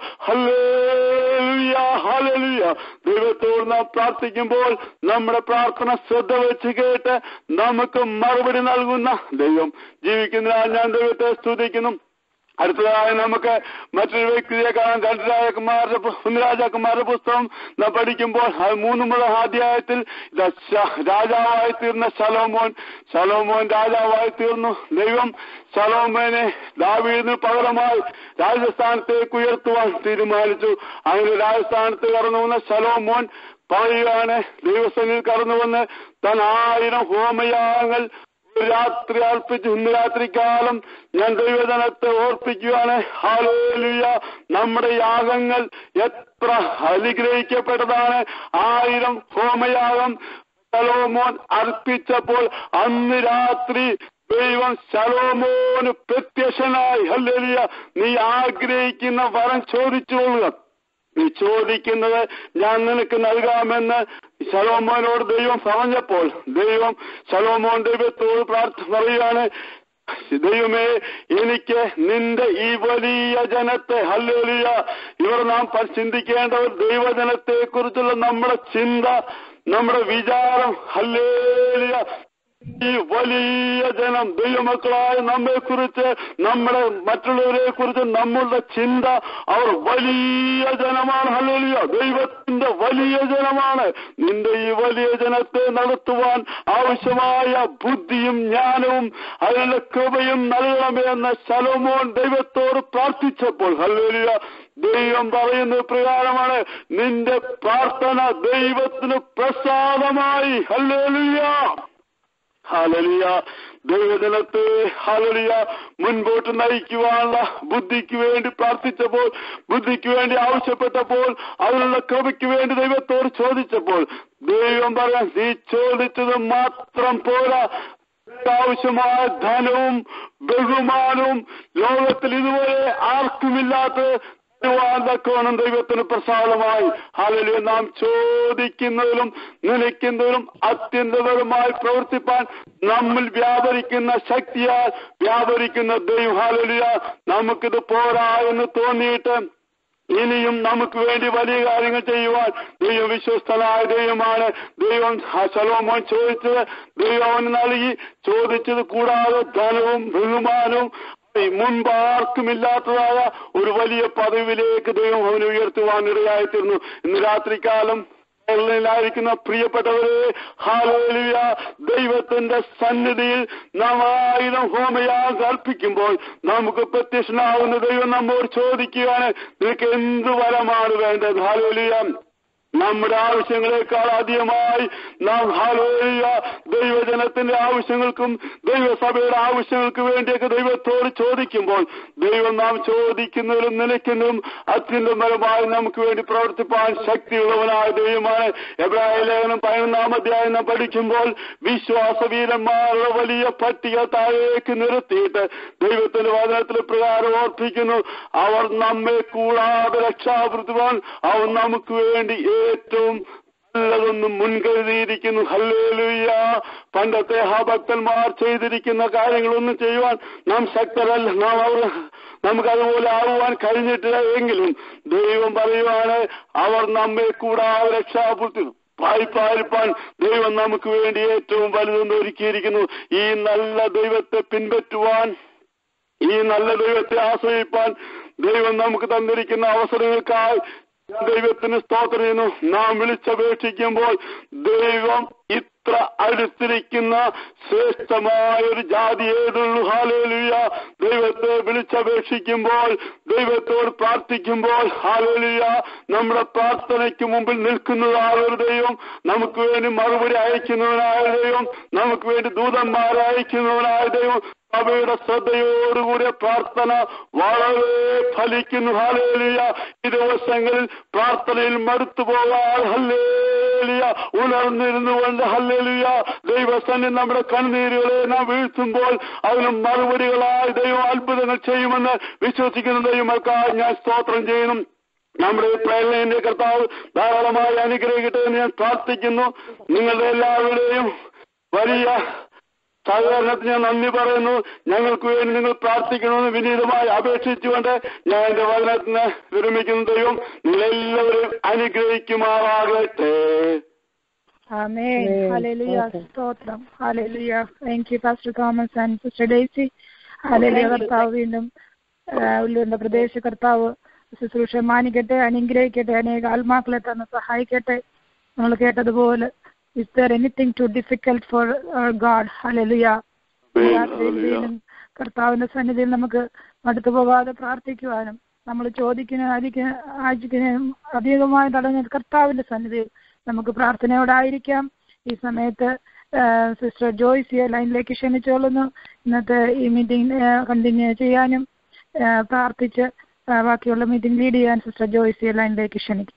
ഹല്ലേലൂയ ഹല്ലേലൂയ ദൈവത്തോട് നാം പ്രാർത്ഥിക്കുമ്പോൾ നമ്മുടെ പ്രാർത്ഥന ശ്രദ്ധ വെച്ച് കേട്ട് നമുക്ക് മറുപടി നൽകുന്ന ദൈവം ജീവിക്കുന്നതിനാൽ ഞാൻ ദൈവത്തെ സ്തുതിക്കുന്നു അടുത്തതായി നമുക്ക് മറ്റൊരു വ്യക്തിയെ കാണാൻ രണ്ട് രാജകുമാരുടെ ഒന്ന് രാജാക്കന്മാരുടെ പുസ്തകം നാം പഠിക്കുമ്പോൾ അത് മൂന്ന് മുതൽ അധ്യായത്തിൽ ഇതാ ശ- രാജാവായി തീർന്ന ശലോമോൻ ശലോമോൻ രാജാവായി തീർന്നു ദൈവം ശലോമോനെ ദാവീദിന് പകരമായി രാജസ്ഥാനത്തേക്ക് ഉയർത്തുവാൻ തീരുമാനിച്ചു അങ്ങനെ രാജസ്ഥാനത്ത് കടന്നു വന്ന ശലോമോൻ പറയുകയാണ് ദൈവസനിൽ കടന്നു വന്ന് താൻ ആയിരം ഹോമയാഗങ്ങൾ ഒരു രാത്രി അർപ്പിച്ച് ഇന്ന് രാത്രികാലം ഞാൻ ദൈവജനത്തെ ഓർപ്പിക്കുകയാണ് ഹാലേലുയ നമ്മുടെ യാഗങ്ങൾ എത്ര അനുഗ്രഹിക്കപ്പെട്ടതാണ് ആയിരം ഹോമയാഗം ശലോമോൻ അർപ്പിച്ചപ്പോൾ അന്ന് രാത്രി ദൈവം ശലോമോന് പ്രത്യക്ഷനായി ഹല്ലേലൂയ നീ ആഗ്രഹിക്കുന്ന വരം ചോദിച്ചുകൊള്ളുക നീ ചോദിക്കുന്നത് ഞാൻ നിനക്ക് നൽകാമെന്ന് ശലോമോനോട് ദൈവം പറഞ്ഞപ്പോൾ ദൈവം ശലോമോൻ ദൈവത്തോട് പ്രാർത്ഥന പറയുകയാണ് ദൈവമേ എനിക്ക് നിന്റെ ഈ വലിയ ജനത്തെ ഹല്ലേലിയ ഇവർ നാം പ- ചിന്തിക്കേണ്ടവർ ദൈവജനത്തെ കുറിച്ചുള്ള നമ്മുടെ ചിന്ത നമ്മുടെ വിചാരം ഹല്ലേലിയ ഈ വലിയ ജനം ദൈവമക്കളായ നമ്മെ കുറിച്ച് നമ്മുടെ മറ്റുള്ളവരെ കുറിച്ച് നമ്മളുടെ ചിന്ത അവർ വലിയ ജനമാണ് ഹല്ലേലൂയ ദൈവത്തിന്റെ വലിയ ജനമാണ് നിന്റെ ഈ വലിയ ജനത്തെ നടത്തുവാൻ ആവശ്യമായ ബുദ്ധിയും ജ്ഞാനവും അതിനുള്ള കൃപയും നൽകണമേ എന്ന ശലോമോൻ ദൈവത്തോട് പ്രാർത്ഥിച്ചപ്പോൾ ഹല്ലേലൂയ ദൈവം പറയുന്നത് പ്രകാരമാണ് നിന്റെ പ്രാർത്ഥന ദൈവത്തിന് പ്രസാദമായി ഹല്ലേലൂയ ഹാലലിയ ദൈവജനത്തെ ഹാലലിയ മുൻപോട്ട് നയിക്കുവാനുള്ള ബുദ്ധിക്ക് വേണ്ടി പ്രാർത്ഥിച്ചപ്പോൾ ബുദ്ധിക്ക് വേണ്ടി ആവശ്യപ്പെട്ടപ്പോൾ അതിനുള്ള കൃപയ്ക്ക് വേണ്ടി ദൈവത്തോട് ചോദിച്ചപ്പോൾ ദൈവം പറയാൻ നീ ചോദിച്ചത് മാത്രം പോരാ ആവശ്യമായ ധനവും ബഹുമാനവും ലോകത്തിൽ ഇതുവരെ ആർക്കുമില്ലാത്ത തക്കവണ്ണം ദൈവത്തിന് പ്രസാദമായി ഹാലലിയ നാം ചോദിക്കുന്നതിലും നിലയ്ക്കുന്നതിലും അത്യന്തപരമായി പ്രവർത്തിപ്പാൻ നമ്മിൽ വ്യാപരിക്കുന്ന ശക്തിയാൽ വ്യാപരിക്കുന്ന ദൈവം ഹാലലിയ നമുക്കിത് പോരാ എന്ന് തോന്നിയിട്ട് ഇനിയും നമുക്ക് വേണ്ടി വലിയ കാര്യങ്ങൾ ചെയ്യുവാൻ ദൈവം വിശ്വസ്തനായ ദൈവമാണ് ദൈവം ആ ശലോമോൻ ചോദിച്ചത് ദൈവം അവന് നൽകി ചോദിച്ചത് കൂടാതെ ധനവും ബഹുമാനവും ഈ മുൻപ് ആർക്കുമില്ലാത്തതായ ഒരു വലിയ പദവിയിലേക്ക് ദൈവം അവനെ ഉയർത്തുവാൻ ഇടയായിത്തീർന്നു ഇന്ന് രാത്രികാലം ായിരിക്കുന്ന പ്രിയപ്പെട്ടവരെ ഹാലേലിയ ദൈവത്തിന്റെ സന്നിധിയിൽ നാം ആയിരം ഹോമയാഗം അർപ്പിക്കുമ്പോൾ നമുക്ക് പ്രത്യക്ഷനാവുന്ന ദൈവം നമ്മോട് ചോദിക്കുകയാണ് നിനക്ക് എന്ത് വരമാണ് വേണ്ടത് ഹാലേലിയ നമ്മുടെ ആവശ്യങ്ങളെക്കാൾ അധികമായി നാം ഹാലോയ ദൈവജനത്തിന്റെ ആവശ്യങ്ങൾക്കും ദൈവസഭയുടെ ആവശ്യങ്ങൾക്ക് വേണ്ടിയൊക്കെ ദൈവത്തോട് ചോദിക്കുമ്പോൾ ദൈവം നാം ചോദിക്കുന്നതിലും നിലയ്ക്കുന്നതും അത്യന്തപരമായി നമുക്ക് വേണ്ടി പ്രവർത്തിപ്പാൻ ശക്തിയുള്ളവനായ ദൈവമാണ് എബ്രായ ലേഖനം പതിനൊന്നാം അധ്യായം നാം പഠിക്കുമ്പോൾ വിശ്വാസവീരന്മാരുടെ വലിയ പട്ടിക താഴേക്ക് നിർത്തിയിട്ട് ദൈവത്തിന്റെ വചനത്തിൽ പ്രകാരം ഓർപ്പിക്കുന്നു അവർ നമ്മെ കൂടാതെ രക്ഷാപ്പെടുത്തുവാൻ അവൻ നമുക്ക് വേണ്ടി ഏറ്റവും നല്ലതൊന്നും മുൻകരുതിയിരിക്കുന്നു ഹല്ലേലൂയ പണ്ടത്തെ ആ ഭക്തന്മാർ ചെയ്തിരിക്കുന്ന കാര്യങ്ങളൊന്നും ചെയ്യുവാൻ നാം ശക്തരല്ല നാം അവർ നമുക്കതുപോലെ ആവുവാൻ കഴിഞ്ഞിട്ടില്ല എങ്കിലും ദൈവം പറയുവാണ് അവർ നമ്മെ കൂടാതെ രക്ഷാപുത്തി പായിപ്പായിരിപ്പാൻ ദൈവം നമുക്ക് വേണ്ടി ഏറ്റവും വലുതെന്ന് ഒരുക്കിയിരിക്കുന്നു ഈ നല്ല ദൈവത്തെ പിൻപറ്റുവാൻ ഈ നല്ല ദൈവത്തെ ആശ്രയിപ്പാൻ ദൈവം നമുക്ക് തന്നിരിക്കുന്ന അവസരങ്ങൾക്കായി ദൈവത്തിന് സ്തോത്രം ചെയ്യുന്നു നാം വിളിച്ചപേക്ഷിക്കുമ്പോൾ ദൈവം ഇത്ര അടുത്തിരിക്കുന്ന ശ്രേഷ്ഠമായ ഒരു ജാതി ഏതുള്ളൂ ഹാലേലുയ ദൈവത്തെ വിളിച്ചപേക്ഷിക്കുമ്പോൾ ദൈവത്തോട് പ്രാർത്ഥിക്കുമ്പോൾ ഹാലേലുയ നമ്മുടെ പ്രാർത്ഥനയ്ക്ക് മുമ്പിൽ നിൽക്കുന്നതായ ഒരു ദൈവം നമുക്ക് വേണ്ടി മറുപടി അയക്കുന്നവനായ ദൈവം നമുക്ക് വേണ്ടി ദൂതന്മാരെ അയക്കുന്നവനായ ദൈവം സഭയുടെ ശ്രദ്ധയോടുകൂടിയ പ്രാർത്ഥന വളരെ ഫലിക്കുന്നു ഹലേലിയ ഈ ദിവസങ്ങളിൽ പ്രാർത്ഥനയിൽ മടുത്തു പോകാൻ ഹല്ലേലിയ ഉണർന്നിരുന്നു കൊണ്ട് ഹല്ലേലിയ ദൈവസന്നി നമ്മുടെ കണ്ണീരുകളെ നാം വീഴ്ത്തുമ്പോൾ അതിന് മറുപടികളായി ദൈവം അത്ഭുതങ്ങൾ ചെയ്യുമെന്ന് വിശ്വസിക്കുന്ന ദൈവങ്ങൾക്കായി ഞാൻ സ്തോത്രം ചെയ്യുന്നു നമ്മുടെ ഈ പ്രേരണയുടെ കർത്താവ് ധാരാളമായി അനുഗ്രഹിക്കട്ടെ എന്ന് ഞാൻ പ്രാർത്ഥിക്കുന്നു നിങ്ങളുടെ എല്ലാവരുടെയും വലിയ സഹകരണത്തിന് ഞാൻ നന്ദി പറയുന്നു ഞങ്ങൾക്ക് വേണ്ടി നിങ്ങൾ പ്രാർത്ഥിക്കണമെന്ന് വിനീതമായി അപേക്ഷിച്ചുകൊണ്ട് ഞാൻ എന്റെ വചനത്തിന് വിരമിക്കുന്ന ദൈവം നിങ്ങളെല്ലാവരും അനുഗ്രഹിക്കുമാറാകട്ടെ Amen. Amen. Hallelujah. Okay. സ്തോത്രം Hallelujah. Thank you, Pastor Thomas and Sister Daisy. Hallelujah. കർത്താവ് വീണ്ടും ഉള്ളിന്റെ പ്രദേശ കർത്താവ് ശുശ്രൂഷ മാനിക്കട്ടെ അനുഗ്രഹിക്കട്ടെ അനേക ആത്മാക്കളെ തന്നെ സഹായിക്കട്ടെ നമ്മൾ കേട്ടതുപോലെ is there anything too difficult for God hallelujah രാത്രിയിൽ വീണ്ടും കർത്താവിന്റെ സന്നിധിയിൽ നമുക്ക് മടുത്തു പോകാതെ പ്രാർത്ഥിക്കുവാനും നമ്മൾ ചോദിക്കുന്ന ആയിരിക്കുന്ന ആചിക്കുന്നതിനും അധികമായി തടഞ്ഞ കർത്താവിന്റെ സന്നിധിയിൽ നമുക്ക് പ്രാർത്ഥനയോടായിരിക്കാം ഈ സമയത്ത് സിസ്റ്റർ ജോയ്സിയെ ലൈനിലേക്ക് ക്ഷണിച്ചോളുന്നു ഇന്നത്തെ ഈ മീറ്റിംഗ് കണ്ടിന്യൂ ചെയ്യാനും ആ, പ്രാർത്ഥിച്ച് ആ, ബാക്കിയുള്ള മീറ്റിംഗ് ലീഡ് ചെയ്യാൻ സിസ്റ്റർ ജോയ്സിയെ ലൈനിലേക്ക് ക്ഷണിക്കും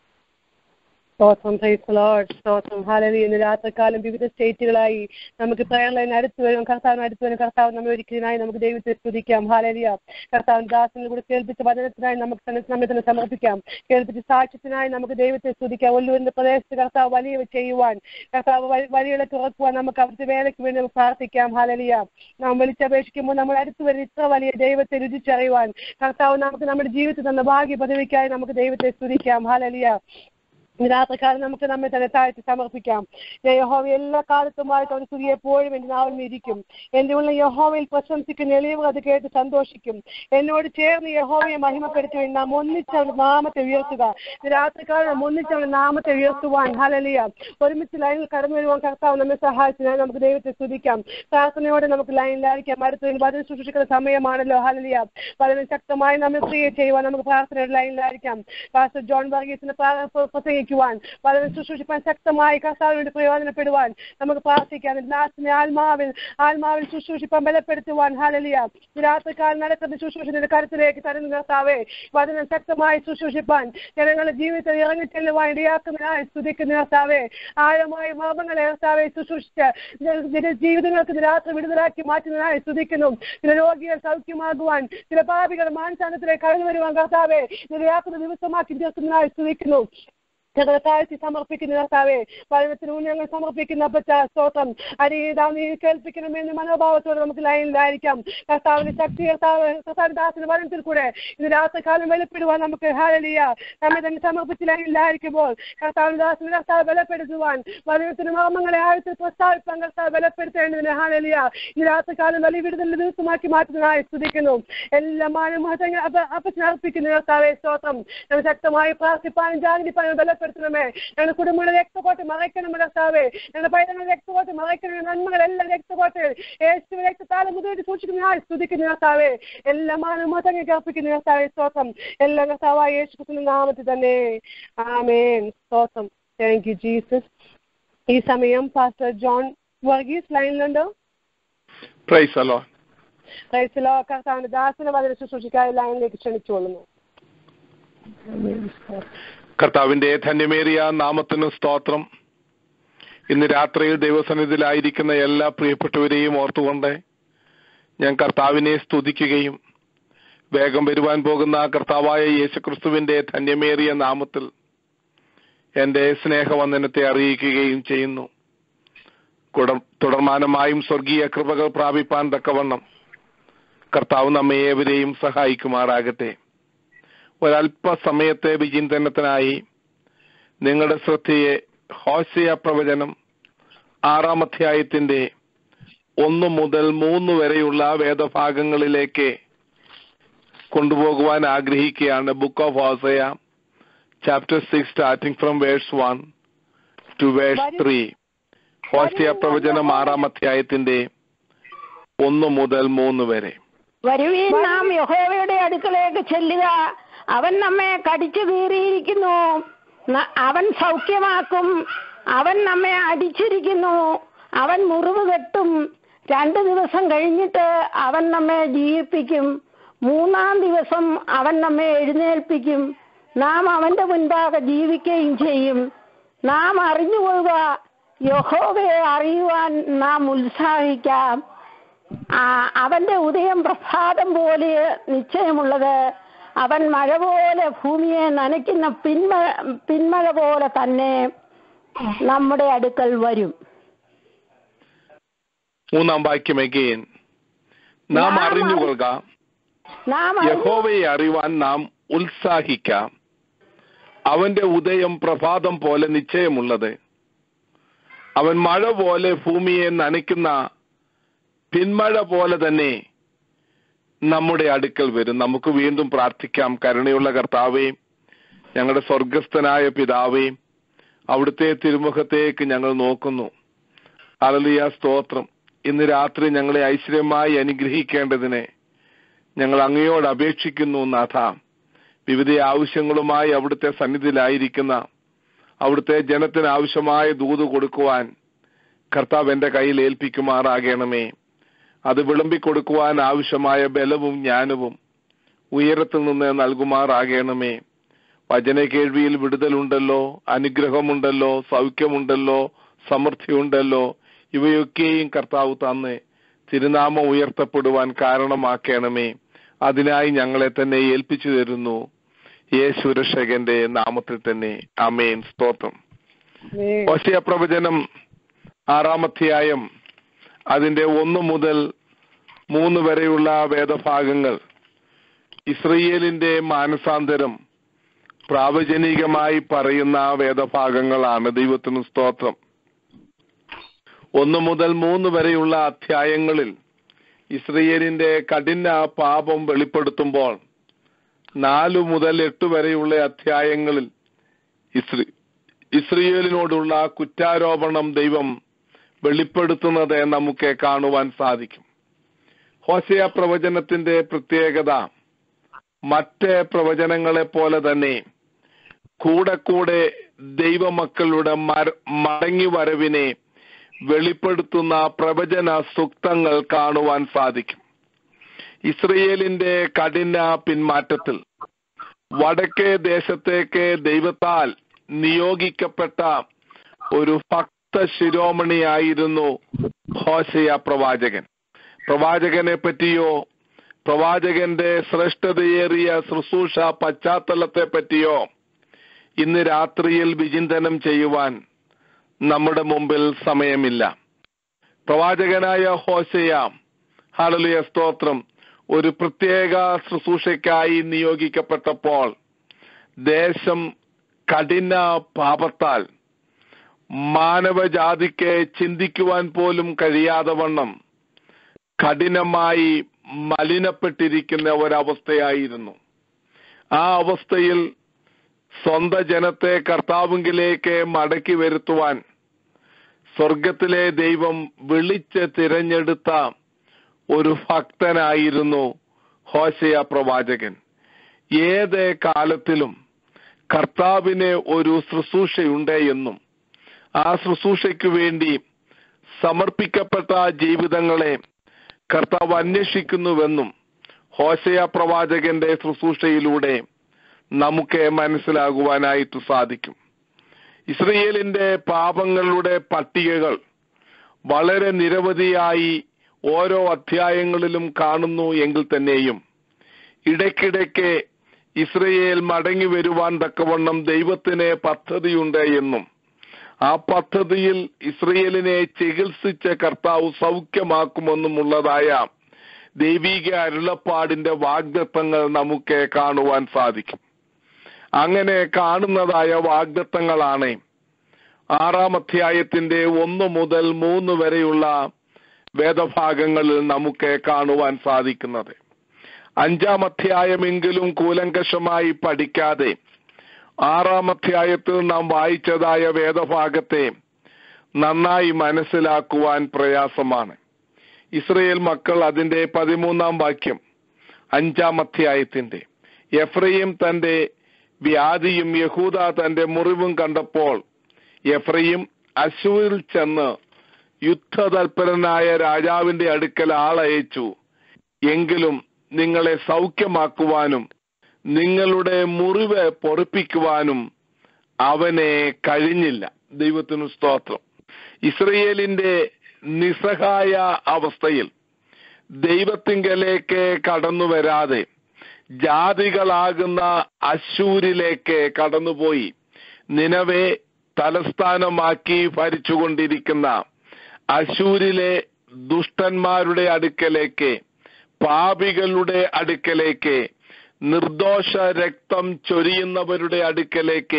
സ്തോത്രം പ്രൈസ് ലോർഡ് സ്തോത്രം ഹാലലി ഇന്ന് രാത്രികാലം വിവിധ സ്റ്റേറ്റുകളായി നമുക്ക് പ്രയർ ലൈൻ അടുത്ത് വരും കർത്താവിന് അടുത്ത് വരും കർത്താവ് നമ്മൾ ഒരിക്കലിനായി നമുക്ക് ദൈവത്തെ സ്തുതിക്കാം ഹാലലിയ കർത്താവിന് ദാസനെ കൂടി കേൾപ്പിച്ച വചനത്തിനായി നമുക്ക് തന്നെ നമ്മെ തന്നെ സമർപ്പിക്കാം കേൾപ്പിച്ച സാക്ഷ്യത്തിനായി നമുക്ക് ദൈവത്തെ സ്തുതിക്കാം ഒല്ലൂരിന്റെ പ്രദേശത്ത് കർത്താവ് വലിയ ചെയ്യുവാൻ കർത്താവ് വഴി- വഴികളെ തുറക്കുവാൻ നമുക്ക് അവിടുത്തെ വേലയ്ക്ക് വേണ്ടി നമുക്ക് പ്രാർത്ഥിക്കാം ഹാലലിയ നാം വിളിച്ചപേക്ഷിക്കുമ്പോൾ നമ്മൾ അടുത്ത് വരുന്ന ഇത്ര വലിയ ദൈവത്തെ രുചിച്ചറിയുവാൻ കർത്താവ് നമുക്ക് നമ്മുടെ ജീവിതത്തിൽ തന്ന ഭാഗ്യ പദവിക്കായി നമുക്ക് ദൈവത്തെ സ്തുതിക്കാം ഹാലലിയ ഇന്ന് രാത്രിക്കാലം നമുക്ക് നമ്മെ തന്നെ താഴ്ത്തി സമർപ്പിക്കാം ഞാൻ യഹോവ എല്ലാ കാലത്തുമായിട്ട് അവൻ സ്തുതി എപ്പോഴും എന്റെ നാവിൽ ഇരിക്കും എന്റെ ഉള്ള യഹോവയിൽ പ്രശംസിക്കുന്ന എളിയവർ അത് കേട്ട് സന്തോഷിക്കും എന്നോട് ചേർന്ന് യഹോവയെ മഹിമപ്പെടുത്തുവാൻ നാം ഒന്നിച്ച് അവന്റെ നാമത്തെ ഉയർത്തുക ഇന്ന് രാത്രിക്കാലം നാം ഒന്നിച്ച് അവന്റെ നാമത്തെ ഉയർത്തുവാൻ ഹലലിയ ഒരുമിച്ച് ലൈനിൽ കടന്നു വരുവാൻ കർത്താവ് നമ്മെ സഹായിച്ചതിനാൽ നമുക്ക് ദൈവത്തെ സ്തുതിക്കാം പ്രാർത്ഥനയോടെ നമുക്ക് ലൈനിലായിരിക്കാം അടുത്ത വചന സൂക്ഷിക്കുന്ന സമയമാണല്ലോ ഹലലിയ വളരെ ശക്തമായി നമ്മെ ക്രിയ ചെയ്യുവാൻ നമുക്ക് പ്രാർത്ഥനയുടെ ലൈനിലായിരിക്കാം പാസ്റ്റർ ജോൺ വർഗീസിന് പ്രാ- പ്ര- പ്രസംഗിക്കുവാൻ വളരെ ശുശ്രൂഷിപ്പാൻ ശക്തമായി കർത്താവിന് വേണ്ടി പ്രയോജനപ്പെടുവാൻ നമുക്ക് പ്രാർത്ഥിക്കാം ലാസ്റ്റിനെ ആത്മാവിൽ ആത്മാവിൽ ശുശ്രൂഷിപ്പാൻ ബലപ്പെടുത്തുവാൻ ഹാലലിയ രാത്രിക്കാലം നടക്കുന്ന ശുശ്രൂഷത്തിന്റെ കരുത്തിലേക്ക് തരുന്ന കർത്താവെ വചനം ശക്തമായി ശുശ്രൂഷിപ്പാൻ ജനങ്ങളുടെ ജീവിതത്തിൽ ഇറങ്ങി ചെല്ലുവാൻ ഇടയാക്കുന്നതിനായി സ്തുതിക്കുന്ന കർത്താവെ ആഴമായ മർമ്മങ്ങളെ കർത്താവെ ശുശ്രൂഷിച്ച് ജന- ജീവിതങ്ങൾക്ക് രാത്രി വിടുതലാക്കി മാറ്റുന്നതിനായി സ്തുതിക്കുന്നു ചില രോഗികൾ സൗഖ്യമാകുവാൻ ചില പാപികൾ മാനസാന്തത്തിലേക്ക് കടന്നു വരുവാൻ കർത്താവെ ഇടയാക്കുന്ന ദിവസമാക്കി തീർക്കുന്നതിനായി സ്തുതിക്കുന്നു ഞങ്ങളെ താഴ്ത്തി സമർപ്പിക്കുന്ന കർത്താവെ വചനത്തിന് മുന്നിൽ ഞങ്ങൾ സമർപ്പിക്കുന്ന അപ്പച്ച സ്തോത്രം അരിതാ നീ കേൾപ്പിക്കണമെന്ന് മനോഭാവത്തോടെ നമുക്ക് ലൈനിലായിരിക്കാം കർത്താവിന്റെ ശക്തി കർത്താവ് കർത്താവിന്റെ ദാസിന്റെ വചനത്തിൽ കൂടെ ഇത് രാത്രികാലം വെളിപ്പെടുവാൻ നമുക്ക് ഹാലലിയ നമ്മെ തന്നെ സമർപ്പിച്ച് ലൈനിലായിരിക്കുമ്പോൾ കർത്താവിന്റെ ദാസിന് കർത്താവ് ബലപ്പെടുത്തുവാൻ വചനത്തിന് മർമ്മങ്ങളെ ആഴത്തിൽ പ്രസ്താവിപ്പാൻ കർത്താവ് ബലപ്പെടുത്തേണ്ടതിന് ഹാലലിയ ഇത് രാത്രികാലം വലിയ വിടുതലിന്റെ ദിവസമാക്കി മാറ്റുന്നതായി സ്തുതിക്കുന്നു എല്ലാ മാനമഹത്വങ്ങൾ അപ്പച്ചൻ അർപ്പിക്കുന്നു കർത്താവെ സ്തോത്രം ഞങ്ങൾ ശക്തമായി പ്രാർത്ഥിപ്പാനും ജാഗ്രതിപ്പാനും ബലപ്പെടുത്തണമേ ഞങ്ങളുടെ കുടുംബങ്ങളുടെ രക്തകോട്ട് മറയ്ക്കണമേ കർത്താവേ ഞങ്ങളുടെ പൈതങ്ങളുടെ രക്തകോട്ട് മറയ്ക്കണമേ നന്മകളെല്ലാം രക്തകോട്ട് യേശു രക്തത്താലം മുതലായിട്ട് സൂക്ഷിക്കുന്ന ആൾ സ്തുതിക്കുന്ന കർത്താവേ എല്ലാ മാനമഹത്വങ്ങൾക്ക് അർപ്പിക്കുന്ന കർത്താവെ സ്തോത്രം എല്ലാ കർത്താവായ യേശു ക്രിസ്തുവിന്റെ നാമത്തിൽ തന്നെ ആമേൻ സ്തോത്രം താങ്ക് യു ജീസസ് ഈ സമയം പാസ്റ്റർ ജോൺ വർഗീസ് ലൈനിലുണ്ടോ പ്രൈസ് അലോ ക്രൈസ്തലോ കർത്താവിന്റെ ദാസന വചന ശുശ്രൂഷിക്കായി ലൈനിലേക്ക് ക്ഷണിച്ചുകൊള്ളുന്നു കർത്താവിന്റെ ധന്യമേറിയ നാമത്തിന് സ്തോത്രം ഇന്ന് രാത്രിയിൽ ദൈവസന്നിധിയിലായിരിക്കുന്ന എല്ലാ പ്രിയപ്പെട്ടവരെയും ഓർത്തുകൊണ്ട് ഞാൻ കർത്താവിനെ സ്തുതിക്കുകയും വേഗം വരുവാൻ പോകുന്ന കർത്താവായ യേശുക്രിസ്തുവിന്റെ ധന്യമേറിയ നാമത്തിൽ എന്റെ സ്നേഹവന്ദനത്തെ അറിയിക്കുകയും ചെയ്യുന്നു കുട- തുടർമാനമായും സ്വർഗീയ കൃപകൾ പ്രാപിപ്പാൻ തക്കവണ്ണം കർത്താവ് നമ്മെ ഏവരെയും സഹായിക്കുമാറാകട്ടെ ഒരല്പസമയത്തെ വിചിന്തനത്തിനായി നിങ്ങളുടെ ശ്രദ്ധയെ ഹോസിയ പ്രവചനം ആറാം അധ്യായത്തിന്റെ ഒന്ന് മുതൽ മൂന്ന് വരെയുള്ള വേദഭാഗങ്ങളിലേക്ക് കൊണ്ടുപോകുവാൻ ആഗ്രഹിക്കുകയാണ് book of Hosea chapter six starting from verse one to verse three Hosea പ്രവചനം ആറാം അധ്യായത്തിന്റെ ഒന്ന് മുതൽ മൂന്ന് വരെ വരുവീൻ നാം യഹോവയുടെ അടുക്കലേക്ക് ചെല്ലുക അവൻ നമ്മെ കടിച്ചു കീറിയിരിക്കുന്നു ന- അവൻ സൗഖ്യമാക്കും അവൻ നമ്മെ അടിച്ചിരിക്കുന്നു അവൻ മുറിവ് കെട്ടും രണ്ടു ദിവസം കഴിഞ്ഞിട്ട് അവൻ നമ്മെ ജീവിപ്പിക്കും മൂന്നാം ദിവസം അവൻ നമ്മെ എഴുന്നേൽപ്പിക്കും നാം അവന്റെ മുൻപാകെ ജീവിക്കുകയും ചെയ്യും നാം അറിഞ്ഞുകൊള്ളുക യഹോവയെ അറിയുവാൻ നാം ഉത്സാഹിക്കാം ആ, അവന്റെ ഉദയം പ്രഭാതം പോലെ നിശ്ചയമുള്ളത് അവൻ മഴ പോലെ ഭൂമിയെ നനയ്ക്കുന്ന പിന്മ പിന്മഴ പോലെ തന്നെ നമ്മുടെ അടുക്കൽ വരും മൂന്നാം വാക്യം again നാം നാം അറിഞ്ഞുകൊള്ളുക നാം അറിഞ്ഞു- യഹോവയെ അറിയുവാൻ നാം ഉത്സാഹിക്കാം അവന്റെ ഉദയം പ്രഭാതം പോലെ നിശ്ചയമുള്ളത് അവൻ മഴ പോലെ ഭൂമിയെ നനയ്ക്കുന്ന പിന്മഴ പോലെ തന്നെ നമ്മുടെ അടുക്കൽ വരും നമുക്ക് വീണ്ടും പ്രാർത്ഥിക്കാം കരുണയുള്ള കർത്താവേ ഞങ്ങളുടെ സ്വർഗസ്ഥനായ പിതാവേ അവിടുത്തെ തിരുമുഖത്തേക്ക് ഞങ്ങൾ നോക്കുന്നു അലലിയ സ്തോത്രം ഇന്ന് രാത്രി ഞങ്ങളെ ഐശ്വര്യമായി അനുഗ്രഹിക്കേണ്ടതിന് ഞങ്ങൾ അങ്ങയോട് അപേക്ഷിക്കുന്നു നാഥ വിവിധ ആവശ്യങ്ങളുമായി അവിടുത്തെ സന്നിധിയിലായിരിക്കുന്ന അവിടുത്തെ ജനത്തിന് ആവശ്യമായ ദൂത് കൊടുക്കുവാൻ കർത്താവ് എന്റെ കയ്യിൽ ഏൽപ്പിക്കുമാറാകണമേ അത് വിളമ്പിക്കൊടുക്കുവാൻ ആവശ്യമായ ബലവും ജ്ഞാനവും ഉയരത്തിൽ നിന്ന് നൽകുമാറാകണമേ വചന കേൾവിയിൽ വിടുതലുണ്ടല്ലോ അനുഗ്രഹമുണ്ടല്ലോ സൗഖ്യമുണ്ടല്ലോ സമൃദ്ധിയുണ്ടല്ലോ ഇവയൊക്കെയും കർത്താവ് തന്ന് തിരുനാമം ഉയർത്തപ്പെടുവാൻ കാരണമാക്കണമേ അതിനായി ഞങ്ങളെ തന്നെ ഏൽപ്പിച്ചു തരുന്നു യേശു രക്ഷകന്റെ നാമത്തിൽ തന്നെ അമേൻ സ്തോത്രം ഓശയ പ്രവചനം ആറാമധ്യായം അതിന്റെ ഒന്ന് മുതൽ മൂന്ന് വരെയുള്ള വേദഭാഗങ്ങൾ ഇസ്രയേലിന്റെ മാനസാന്തരം പ്രാവചനികമായി പറയുന്ന വേദഭാഗങ്ങളാണ് ദൈവത്തിന് സ്തോത്രം ഒന്ന് മുതൽ മൂന്ന് വരെയുള്ള അധ്യായങ്ങളിൽ ഇസ്രയേലിന്റെ കഠിന പാപം വെളിപ്പെടുത്തുമ്പോൾ നാലു മുതൽ എട്ട് വരെയുള്ള അധ്യായങ്ങളിൽ ഇസ്ര ഇസ്രയേലിനോടുള്ള കുറ്റാരോപണം ദൈവം വെളിപ്പെടുത്തുന്നത് നമുക്ക് കാണുവാൻ സാധിക്കും ഹോസയ പ്രവചനത്തിന്റെ പ്രത്യേകത മറ്റ് പ്രവചനങ്ങളെ പോലെ തന്നെ കൂടെ കൂടെ ദൈവമക്കളുടെ മര- മടങ്ങി വരവിനെ വെളിപ്പെടുത്തുന്ന പ്രവചന സുക്തങ്ങൾ കാണുവാൻ സാധിക്കും ഇസ്രയേലിന്റെ കഠിന പിന്മാറ്റത്തിൽ വടക്കേ ദേശത്തേക്ക് ദൈവത്താൽ നിയോഗിക്കപ്പെട്ട ഒരു ഭക്ത ശിരോമണിയായിരുന്നു ഹോശയ പ്രവാചകൻ പ്രവാചകനെ പറ്റിയോ പ്രവാചകന്റെ ശ്രേഷ്ഠതയേറിയ ശുശ്രൂഷ പശ്ചാത്തലത്തെ പറ്റിയോ ഇന്ന് രാത്രിയിൽ വിചിന്തനം ചെയ്യുവാൻ നമ്മുടെ മുമ്പിൽ സമയമില്ല പ്രവാചകനായ ഹോശയ ഹാലലിയ സ്തോത്രം ഒരു പ്രത്യേക ശുശ്രൂഷയ്ക്കായി നിയോഗിക്കപ്പെട്ടപ്പോൾ ദേശം കഠിന പാപത്താൽ മാനവജാതിക്ക് ചിന്തിക്കുവാൻ പോലും കഴിയാതെ വണ്ണം കഠിനമായി മലിനപ്പെട്ടിരിക്കുന്ന ഒരവസ്ഥയായിരുന്നു ആ അവസ്ഥയിൽ സ്വന്തം ജനത്തെ കർത്താവിങ്കിലേക്ക് മടക്കി വരുത്തുവാൻ സ്വർഗത്തിലെ ദൈവം വിളിച്ച് തിരഞ്ഞെടുത്ത ഒരു ഭക്തനായിരുന്നു ഹോശയ പ്രവാചകൻ ഏത് കാലത്തിലും കർത്താവിന് ഒരു ശുശ്രൂഷയുണ്ട് എന്നും ആ ശുശ്രൂഷയ്ക്ക് വേണ്ടി സമർപ്പിക്കപ്പെട്ട ജീവിതങ്ങളെ കർത്താവ് അന്വേഷിക്കുന്നുവെന്നും ഹോശയ പ്രവാചകന്റെ ശുശ്രൂഷയിലൂടെ നമുക്ക് മനസ്സിലാകുവാനായിട്ട് സാധിക്കും ഇസ്രയേലിന്റെ പാപങ്ങളുടെ പട്ടികകൾ വളരെ നിരവധിയായി ഓരോ അധ്യായങ്ങളിലും കാണുന്നു എങ്കിൽ തന്നെയും ഇടയ്ക്കിടയ്ക്ക് ഇസ്രയേൽ മടങ്ങി വരുവാൻ തക്കവണ്ണം ദൈവത്തിന് പദ്ധതിയുണ്ട് എന്നും ആ പദ്ധതിയിൽ ഇസ്രയേലിനെ ചികിത്സിച്ച കർത്താവ് സൗഖ്യമാക്കുമെന്നുമുള്ളതായ ദൈവിക അരുളപ്പാടിന്റെ വാഗ്ദത്തങ്ങൾ നമുക്ക് കാണുവാൻ സാധിക്കും അങ്ങനെ കാണുന്നതായ വാഗ്ദത്തങ്ങളാണ് ആറാം അധ്യായത്തിന്റെ ഒന്ന് മുതൽ മൂന്ന് വരെയുള്ള വേദഭാഗങ്ങളിൽ നമുക്ക് കാണുവാൻ സാധിക്കുന്നത് അഞ്ചാം അധ്യായമെങ്കിലും കൂലങ്കഷമായി പഠിക്കാതെ ആറാം അധ്യായത്തിൽ നാം വായിച്ചതായ വേദഭാഗത്തെ നന്നായി മനസ്സിലാക്കുവാൻ പ്രയാസമാണ് ഇസ്രയേൽ മക്കൾ അതിന്റെ പതിമൂന്നാം വാക്യം അഞ്ചാം അധ്യായത്തിന്റെ എഫ്രയും തന്റെ വ്യാധിയും യഹൂദ തന്റെ മുറിവും കണ്ടപ്പോൾ എഫ്രയും അശൂരിൽ ചെന്ന് യുദ്ധതൽപരനായ രാജാവിന്റെ അടുക്കൽ ആളയച്ചു എങ്കിലും നിങ്ങളെ സൗഖ്യമാക്കുവാനും നിങ്ങളുടെ മുറിവ് പൊറിപ്പിക്കുവാനും അവനെ കഴിഞ്ഞില്ല ദൈവത്തിനു സ്തോത്രം ഇസ്രയേലിന്റെ നിസ്സഹായ അവസ്ഥയിൽ ദൈവത്തിങ്കലേക്ക് കടന്നു വരാതെ ജാതികളാകുന്ന അശൂരിലേക്ക് കടന്നുപോയി നിലവെ തലസ്ഥാനമാക്കി ഭരിച്ചുകൊണ്ടിരിക്കുന്ന അശൂരിലെ ദുഷ്ടന്മാരുടെ അടുക്കലേക്ക് പാപികളുടെ അടുക്കലേക്ക് നിർദോഷ രക്തം ചൊരിയുന്നവരുടെ അടുക്കലേക്ക്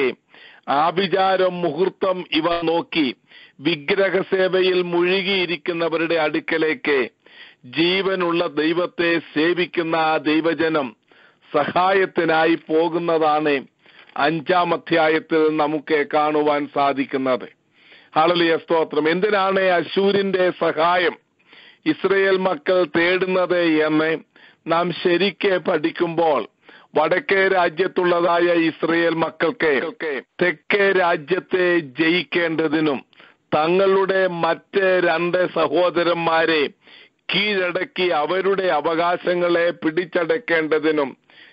ആഭിചാരം മുഹൂർത്തം ഇവ നോക്കി വിഗ്രഹസേവയിൽ മുഴുകിയിരിക്കുന്നവരുടെ അടുക്കലേക്ക് ജീവനുള്ള ദൈവത്തെ സേവിക്കുന്ന ആ ദൈവജനം സഹായത്തിനായി പോകുന്നതാണ് അഞ്ചാം അധ്യായത്തിൽ നമുക്ക് കാണുവാൻ സാധിക്കുന്നത് ഹളലിയ സ്തോത്രം എന്തിനാണ് അശൂരിന്റെ സഹായം ഇസ്രയേൽ മക്കൾ തേടുന്നത് എന്ന് നാം ശരിക്ക് പഠിക്കുമ്പോൾ വടക്കേ രാജ്യത്തുള്ളതായ ഇസ്രയേൽ മക്കൾക്ക് തെക്കേ രാജ്യത്തെ ജയിക്കേണ്ടതിനും തങ്ങളുടെ മറ്റ് രണ്ട് സഹോദരന്മാരെ കീഴടക്കി അവരുടെ അവകാശങ്ങളെ പിടിച്ചടക്കേണ്ടതിനും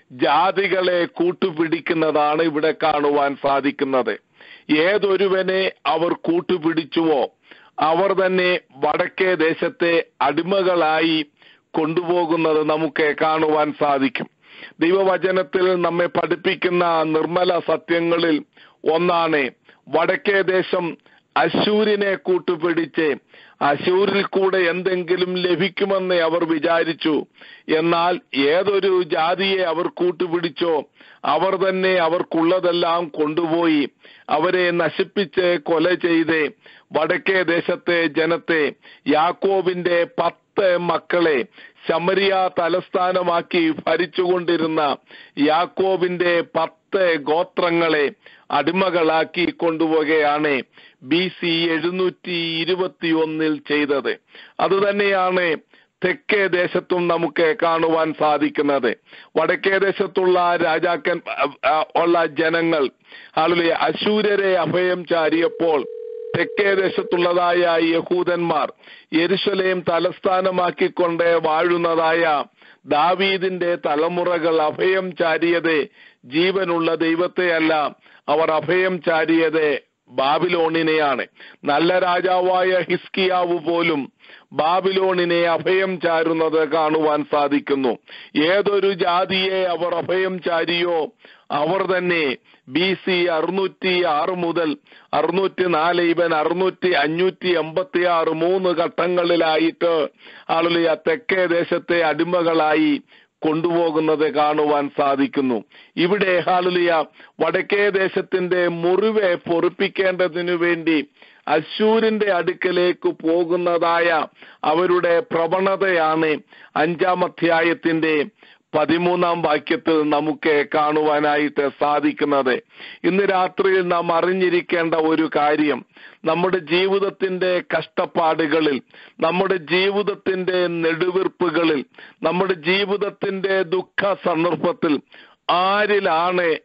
ജാതികളെ കൂട്ടുപിടിക്കുന്നതാണ് ഇവിടെ കാണുവാൻ സാധിക്കുന്നത് ഏതൊരുവനെ അവർ കൂട്ടുപിടിച്ചുവോ അവർ തന്നെ വടക്കേ ദേശത്തെ അടിമകളായി കൊണ്ടുപോകുന്നത് നമുക്ക് കാണുവാൻ സാധിക്കും ദൈവവചനത്തിൽ നമ്മെ പഠിപ്പിക്കുന്ന നിർമ്മല സത്യങ്ങളിൽ ഒന്നാണ് വടക്കേ ദേശം അശൂരിനെ കൂട്ടുപിടിച്ച് അശൂരിൽ കൂടെ എന്തെങ്കിലും ലഭിക്കുമെന്ന് അവർ വിചാരിച്ചു എന്നാൽ ഏതൊരു ജാതിയെ അവർ കൂട്ടുപിടിച്ചോ അവർ തന്നെ അവർക്കുള്ളതെല്ലാം കൊണ്ടുപോയി അവരെ നശിപ്പിച്ച് കൊല ചെയ്ത് വടക്കേ ദേശത്തെ ജനത്തെ യാക്കോബിന്റെ പത്ത് മക്കളെ ശമരിയ തലസ്ഥാനമാക്കി ഭരിച്ചുകൊണ്ടിരുന്ന യാക്കോബിന്റെ പത്ത് ഗോത്രങ്ങളെ അടിമകളാക്കി കൊണ്ടുപോവുകയാണ് ബി സി എഴുന്നൂറ്റി ഇരുപത്തി ഒന്നിൽ ചെയ്തത് അതുതന്നെയാണ് തെക്കേ ദേശത്തും നമുക്ക് കാണുവാൻ സാധിക്കുന്നത് വടക്കേ ദേശത്തുള്ള രാജാക്കൻ ഉള്ള ജനങ്ങൾ ആളുകളെ അശൂരരെ അഭയം ചാരിയപ്പോൾ തെക്കേ ദേശത്തുള്ളതായ യഹൂദന്മാർ യെരുശലേം തലസ്ഥാനമാക്കിക്കൊണ്ട് വാഴുന്നതായ ദാവീദിന്റെ തലമുറകൾ അഭയം ചാരിയത് ജീവനുള്ള ദൈവത്തെയല്ല അവർ അഭയം ചാരിയത് ബാബിലോണിനെയാണ് നല്ല രാജാവായ ഹിസ്കിയാവ് പോലും ബാബിലോണിനെ അഭയം ചാരുന്നത് കാണുവാൻ സാധിക്കുന്നു ഏതൊരു ജാതിയെ അവർ അഭയം ചാരിയോ അവർ തന്നെ ബി സി അറുന്നൂറ്റി ആറ് മുതൽ അറുന്നൂറ്റി നാല് ഇവൻ അറുന്നൂറ്റി അഞ്ഞൂറ്റി എൺപത്തി ആറ് മൂന്ന് ഘട്ടങ്ങളിലായിട്ട് ആളുകൾ തെക്കേ ദേശത്തെ അടിമകളായി കൊണ്ടുപോകുന്നത് കാണുവാൻ സാധിക്കുന്നു ഇവിടെ ഹാലുലിയ വടക്കേ ദേശത്തിന്റെ മുറിവ് പൊറിപ്പിക്കേണ്ടതിനു വേണ്ടി അശൂരിന്റെ അടുക്കലേക്ക് പോകുന്നതായ അവരുടെ പ്രവണതയാണ് അഞ്ചാം അധ്യായത്തിന്റെ പതിമൂന്നാം വാക്യത്തിൽ നമുക്ക് കാണുവാനായിട്ട് സാധിക്കുന്നത് ഇന്ന് രാത്രിയിൽ നാം അറിഞ്ഞിരിക്കേണ്ട ഒരു കാര്യം നമ്മുടെ ജീവിതത്തിന്റെ കഷ്ടപ്പാടുകളിൽ നമ്മുടെ ജീവിതത്തിന്റെ നെടുവീർപ്പുകളിൽ നമ്മുടെ ജീവിതത്തിന്റെ ദുഃഖ സന്ദർഭത്തിൽ ആരിലാണ്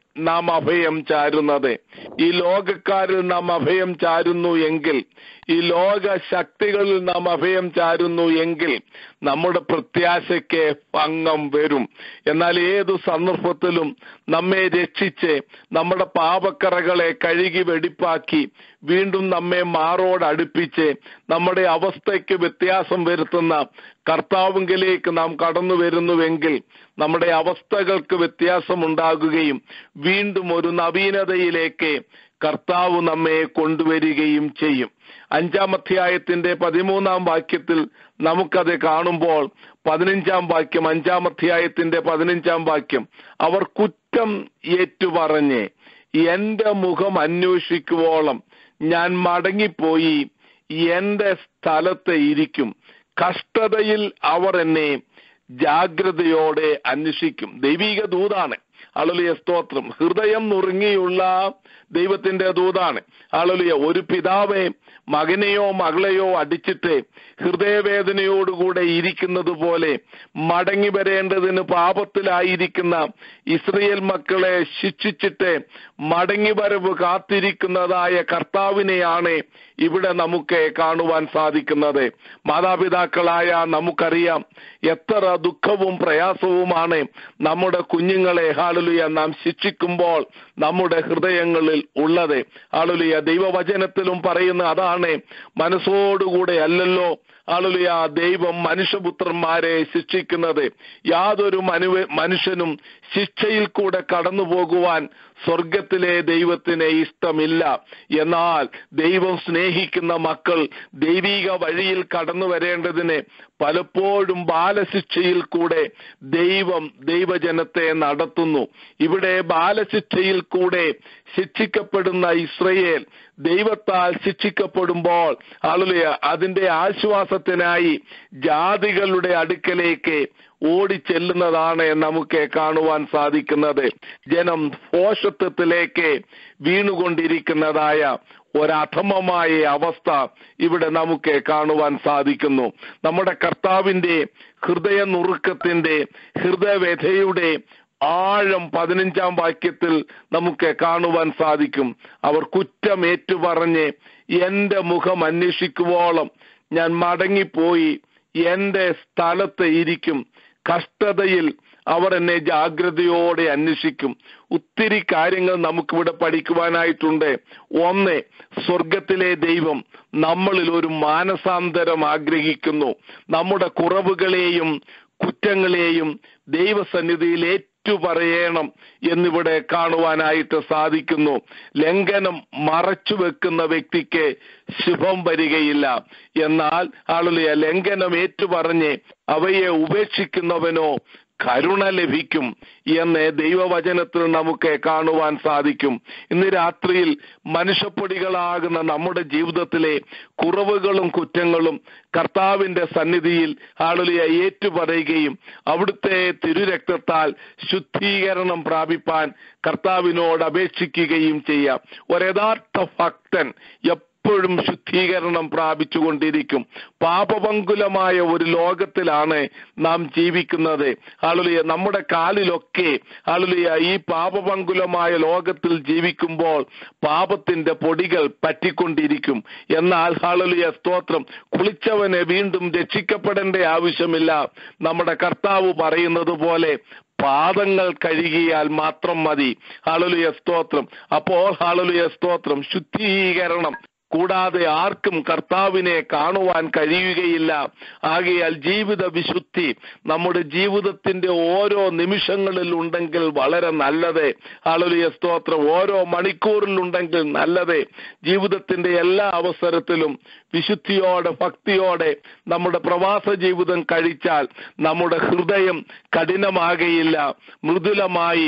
നാം അഭയം ചാരുന്നത് ഈ ലോകക്കാരിൽ നാം അഭയം ചാരുന്നു എങ്കിൽ ഈ ലോക ശക്തികളിൽ നാം അഭയം ചാരുന്നു എങ്കിൽ നമ്മുടെ പ്രത്യാശയ്ക്ക് ഭംഗം വരും എന്നാൽ ഏതു സന്ദർഭത്തിലും നമ്മെ രക്ഷിച്ച് നമ്മുടെ പാപക്കറകളെ കഴുകി വെടിപ്പാക്കി വീണ്ടും നമ്മെ മാറോട് അടുപ്പിച്ച് നമ്മുടെ അവസ്ഥയ്ക്ക് വ്യത്യാസം വരുത്തുന്ന കർത്താവിങ്കിലേക്ക് നാം കടന്നു വരുന്നുവെങ്കിൽ നമ്മുടെ അവസ്ഥകൾക്ക് വ്യത്യാസമുണ്ടാകുകയും വീണ്ടും ഒരു നവീനതയിലേക്ക് കർത്താവ് നമ്മെ കൊണ്ടുവരികയും ചെയ്യും അഞ്ചാം അധ്യായത്തിന്റെ പതിമൂന്നാം വാക്യത്തിൽ നമുക്കത് കാണുമ്പോൾ പതിനഞ്ചാം വാക്യം അഞ്ചാം അധ്യായത്തിന്റെ പതിനഞ്ചാം വാക്യം അവർ കുറ്റം ഏറ്റുപറഞ്ഞ് എന്റെ മുഖം അന്വേഷിക്കുവോളം ഞാൻ മടങ്ങിപ്പോയി എന്റെ സ്ഥലത്ത് ഇരിക്കും കഷ്ടതയിൽ അവർ എന്നെ ജാഗ്രതയോടെ അന്വേഷിക്കും ദൈവിക ദൂതാണ് അളലിയ സ്തോത്രം ഹൃദയം നുറുങ്ങിയുള്ള ദൈവത്തിന്റെ ദൂതാണ് അളലിയ ഒരു പിതാവെ മകനെയോ മകളെയോ അടിച്ചിട്ട് ഹൃദയവേദനയോടുകൂടെ ഇരിക്കുന്നത് പോലെ മടങ്ങി വരേണ്ടതിന് പാപത്തിലായിരിക്കുന്ന ഇസ്രയേൽ മക്കളെ ശിക്ഷിച്ചിട്ട് മടങ്ങി വരവ് കാത്തിരിക്കുന്നതായ കർത്താവിനെയാണ് ഇവിടെ നമുക്ക് കാണുവാൻ സാധിക്കുന്നത് മാതാപിതാക്കളായ നമുക്കറിയാം എത്ര ദുഃഖവും പ്രയാസവുമാണ് നമ്മുടെ കുഞ്ഞുങ്ങളെ ഹാളുലിയ നാം ശിക്ഷിക്കുമ്പോൾ നമ്മുടെ ഹൃദയങ്ങളിൽ ഉള്ളത് ആളുലിയ ദൈവവചനത്തിലും പറയുന്ന അതാണ് മനസ്സോടുകൂടെ അല്ലല്ലോ ആളുലിയ ദൈവം മനുഷ്യപുത്രന്മാരെ ശിക്ഷിക്കുന്നത് യാതൊരു മനു മനുഷ്യനും ശിക്ഷയിൽ കൂടെ കടന്നു പോകുവാൻ സ്വർഗത്തിലെ ദൈവത്തിന് ഇഷ്ടമില്ല എന്നാൽ ദൈവം സ്നേഹിക്കുന്ന മക്കൾ ദൈവിക വഴിയിൽ കടന്നു വരേണ്ടതിന് പലപ്പോഴും ബാലശിക്ഷയിൽ കൂടെ ദൈവം ദൈവജനത്തെ നടത്തുന്നു ഇവിടെ ബാലശിക്ഷയിൽ കൂടെ ശിക്ഷിക്കപ്പെടുന്ന ഇസ്രയേൽ ദൈവത്താൽ ശിക്ഷിക്കപ്പെടുമ്പോൾ ആളുലിയ അതിന്റെ ആശ്വാസത്തിനായി ജാതികളുടെ അടുക്കലേക്ക് ഓടിച്ചെല്ലുന്നതാണ് നമുക്ക് കാണുവാൻ സാധിക്കുന്നത് ജനം പോഷത്വത്തിലേക്ക് വീണുകൊണ്ടിരിക്കുന്നതായ ഒരധമമായ അവസ്ഥ ഇവിടെ നമുക്ക് കാണുവാൻ സാധിക്കുന്നു നമ്മുടെ കർത്താവിന്റെ ഹൃദയ നുറുക്കത്തിന്റെ ഹൃദയവ്യഥയുടെ ആഴം പതിനഞ്ചാം വാക്യത്തിൽ നമുക്ക് കാണുവാൻ സാധിക്കും അവർ കുറ്റം ഏറ്റുപറഞ്ഞ് എന്റെ മുഖം അന്വേഷിക്കുവോളം ഞാൻ മടങ്ങിപ്പോയി എന്റെ സ്ഥലത്ത് ഇരിക്കും കഷ്ടതയിൽ അവർ എന്നെ ജാഗ്രതയോടെ അന്വേഷിക്കും ഒത്തിരി കാര്യങ്ങൾ നമുക്കിവിടെ പഠിക്കുവാനായിട്ടുണ്ട് ഒന്ന് സ്വർഗത്തിലെ ദൈവം നമ്മളിൽ ഒരു മാനസാന്തരം ആഗ്രഹിക്കുന്നു നമ്മുടെ കുറവുകളെയും കുറ്റങ്ങളെയും ദൈവസന്നിധിയിൽ ഏറ്റുപറയണം എന്നിവിടെ കാണുവാനായിട്ട് സാധിക്കുന്നു ലംഘനം മറച്ചു വെക്കുന്ന വ്യക്തിക്ക് ശുഭം വരികയില്ല എന്നാൽ ആളുകളെ ലംഘനം ഏറ്റുപറഞ്ഞ് അവയെ ഉപേക്ഷിക്കുന്നവനോ കരുണ ലഭിക്കും എന്ന് ദൈവവചനത്തിൽ നമുക്ക് കാണുവാൻ സാധിക്കും ഇന്ന് രാത്രിയിൽ മനുഷ്യപ്പൊടികളാകുന്ന നമ്മുടെ ജീവിതത്തിലെ കുറവുകളും കുറ്റങ്ങളും കർത്താവിന്റെ സന്നിധിയിൽ ആളുകളെ ഏറ്റുപറയുകയും അവിടുത്തെ തിരുരക്തത്താൽ ശുദ്ധീകരണം പ്രാപിപ്പാൻ കർത്താവിനോട് അപേക്ഷിക്കുകയും ചെയ്യാം ഒരു യഥാർത്ഥ ഭക്തൻ എപ്പോഴും ശുദ്ധീകരണം പ്രാപിച്ചുകൊണ്ടിരിക്കും പാപപങ്കുലമായ ഒരു ലോകത്തിലാണ് നാം ജീവിക്കുന്നത് ആളുലിയ നമ്മുടെ കാലിലൊക്കെ ആളുലിയ ഈ പാപപങ്കുലമായ ലോകത്തിൽ ജീവിക്കുമ്പോൾ പാപത്തിന്റെ പൊടികൾ പറ്റിക്കൊണ്ടിരിക്കും എന്നാൽ ആളുലിയ സ്തോത്രം കുളിച്ചവനെ വീണ്ടും രക്ഷിക്കപ്പെടേണ്ട ആവശ്യമില്ല നമ്മുടെ കർത്താവ് പറയുന്നത് പോലെ പാദങ്ങൾ കഴുകിയാൽ മാത്രം മതി ഹാളുലിയ സ്തോത്രം അപ്പോൾ ഹാളുലിയ സ്തോത്രം ശുദ്ധീകരണം കൂടാതെ ആർക്കും കർത്താവിനെ കാണുവാൻ കഴിയുകയില്ല ആകയാൽ ജീവിത വിശുദ്ധി നമ്മുടെ ജീവിതത്തിന്റെ ഓരോ നിമിഷങ്ങളിൽ ഉണ്ടെങ്കിൽ വളരെ നല്ലത് ആളുലിയ സ്തോത്രം ഓരോ മണിക്കൂറിൽ ഉണ്ടെങ്കിൽ നല്ലത് ജീവിതത്തിന്റെ എല്ലാ അവസരത്തിലും വിശുദ്ധിയോടെ ഭക്തിയോടെ നമ്മുടെ പ്രവാസ ജീവിതം കഴിച്ചാൽ നമ്മുടെ ഹൃദയം കഠിനമാകയില്ല മൃദുലമായി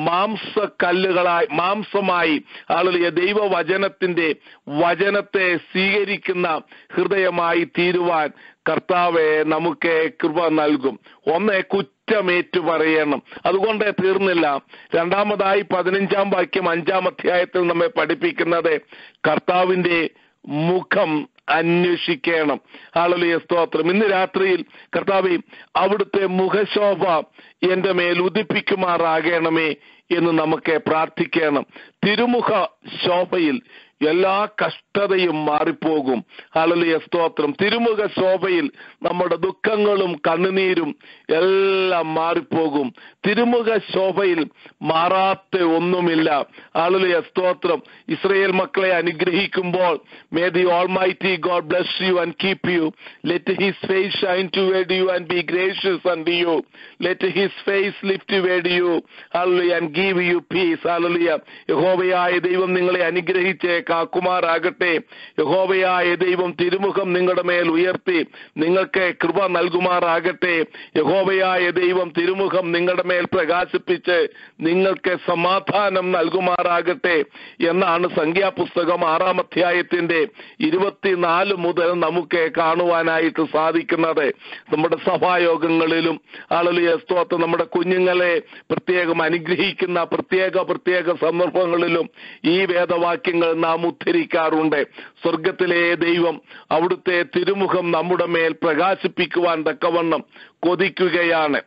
മാംസക്കല്ലുകളായി മാംസമായി ആളുകളിയ ദൈവവചനത്തിന്റെ വചനത്തെ സ്വീകരിക്കുന്ന ഹൃദയമായി തീരുവാൻ കർത്താവെ നമുക്ക് കൃപ നൽകും ഒന്ന് കുറ്റമേറ്റു പറയണം അതുകൊണ്ട് തീർന്നില്ല രണ്ടാമതായി പതിനഞ്ചാം വാക്യം അഞ്ചാം അധ്യായത്തിൽ നമ്മെ പഠിപ്പിക്കുന്നത് കർത്താവിന്റെ മുഖം അന്വേഷിക്കണം ആളുലിയ സ്തോത്രം ഇന്ന് രാത്രിയിൽ കർത്താവെ അവിടുത്തെ മുഖശോഭ എന്റെ മേൽ ഉദിപ്പിക്കുമാറാകണമേ എന്ന് നമുക്ക് പ്രാർത്ഥിക്കണം തിരുമുഖ ശോഭയിൽ എല്ലാ കഷ്ടതയും മാറിപ്പോകും ഹളലിയ സ്തോത്രം തിരുമുഖ ശോഭയിൽ നമ്മുടെ ദുഃഖങ്ങളും കണ്ണുനീരും എല്ലാം മാറിപ്പോകും തിരുമുഖ ശോഭയിൽ മാറാത്ത ഒന്നുമില്ല ഹളലിയ സ്തോത്രം ഇസ്രയേൽ മക്കളെ അനുഗ്രഹിക്കുമ്പോൾ may the all mighty God bless you and keep you let his face shine ടു വേഡ് you and be gracious unto you let his face lift ward you ഹളലിയ ആൻഡ് ഗീവ് യു പീസ് ഹളലിയ യഹോവയായ ദൈവം നിങ്ങളെ അനുഗ്രഹിച്ചേ കാക്കുമാറാകട്ടെ യഹോവയായ ദൈവം തിരുമുഖം നിങ്ങളുടെ മേൽ ഉയർത്തി നിങ്ങൾക്ക് കൃപ നൽകുമാറാകട്ടെ യഹോവയായ ദൈവം തിരുമുഖം നിങ്ങളുടെ മേൽ പ്രകാശിപ്പിച്ച് നിങ്ങൾക്ക് സമാധാനം നൽകുമാറാകട്ടെ എന്നാണ് സംഖ്യാപുസ്തകം ആറാം അധ്യായത്തിന്റെ ഇരുപത്തിനാല് മുതൽ നമുക്ക് കാണുവാനായിട്ട് സാധിക്കുന്നത് നമ്മുടെ സഭായോഗങ്ങളിലും ആളുലിയ സ്തോത്രം നമ്മുടെ കുഞ്ഞുങ്ങളെ പ്രത്യേകം അനുഗ്രഹിക്കുന്ന പ്രത്യേക പ്രത്യേക സന്ദർഭങ്ങളിലും ഈ വേദവാക്യങ്ങൾ നാം ഉദ്ധരിക്കാറുണ്ട് സ്വർഗത്തിലെ ദൈവം അവിടുത്തെ തിരുമുഖം നമ്മുടെ മേൽ പ്രകാശിപ്പിക്കുവാൻ തക്കവണ്ണം കൊതിക്കുകയാണ്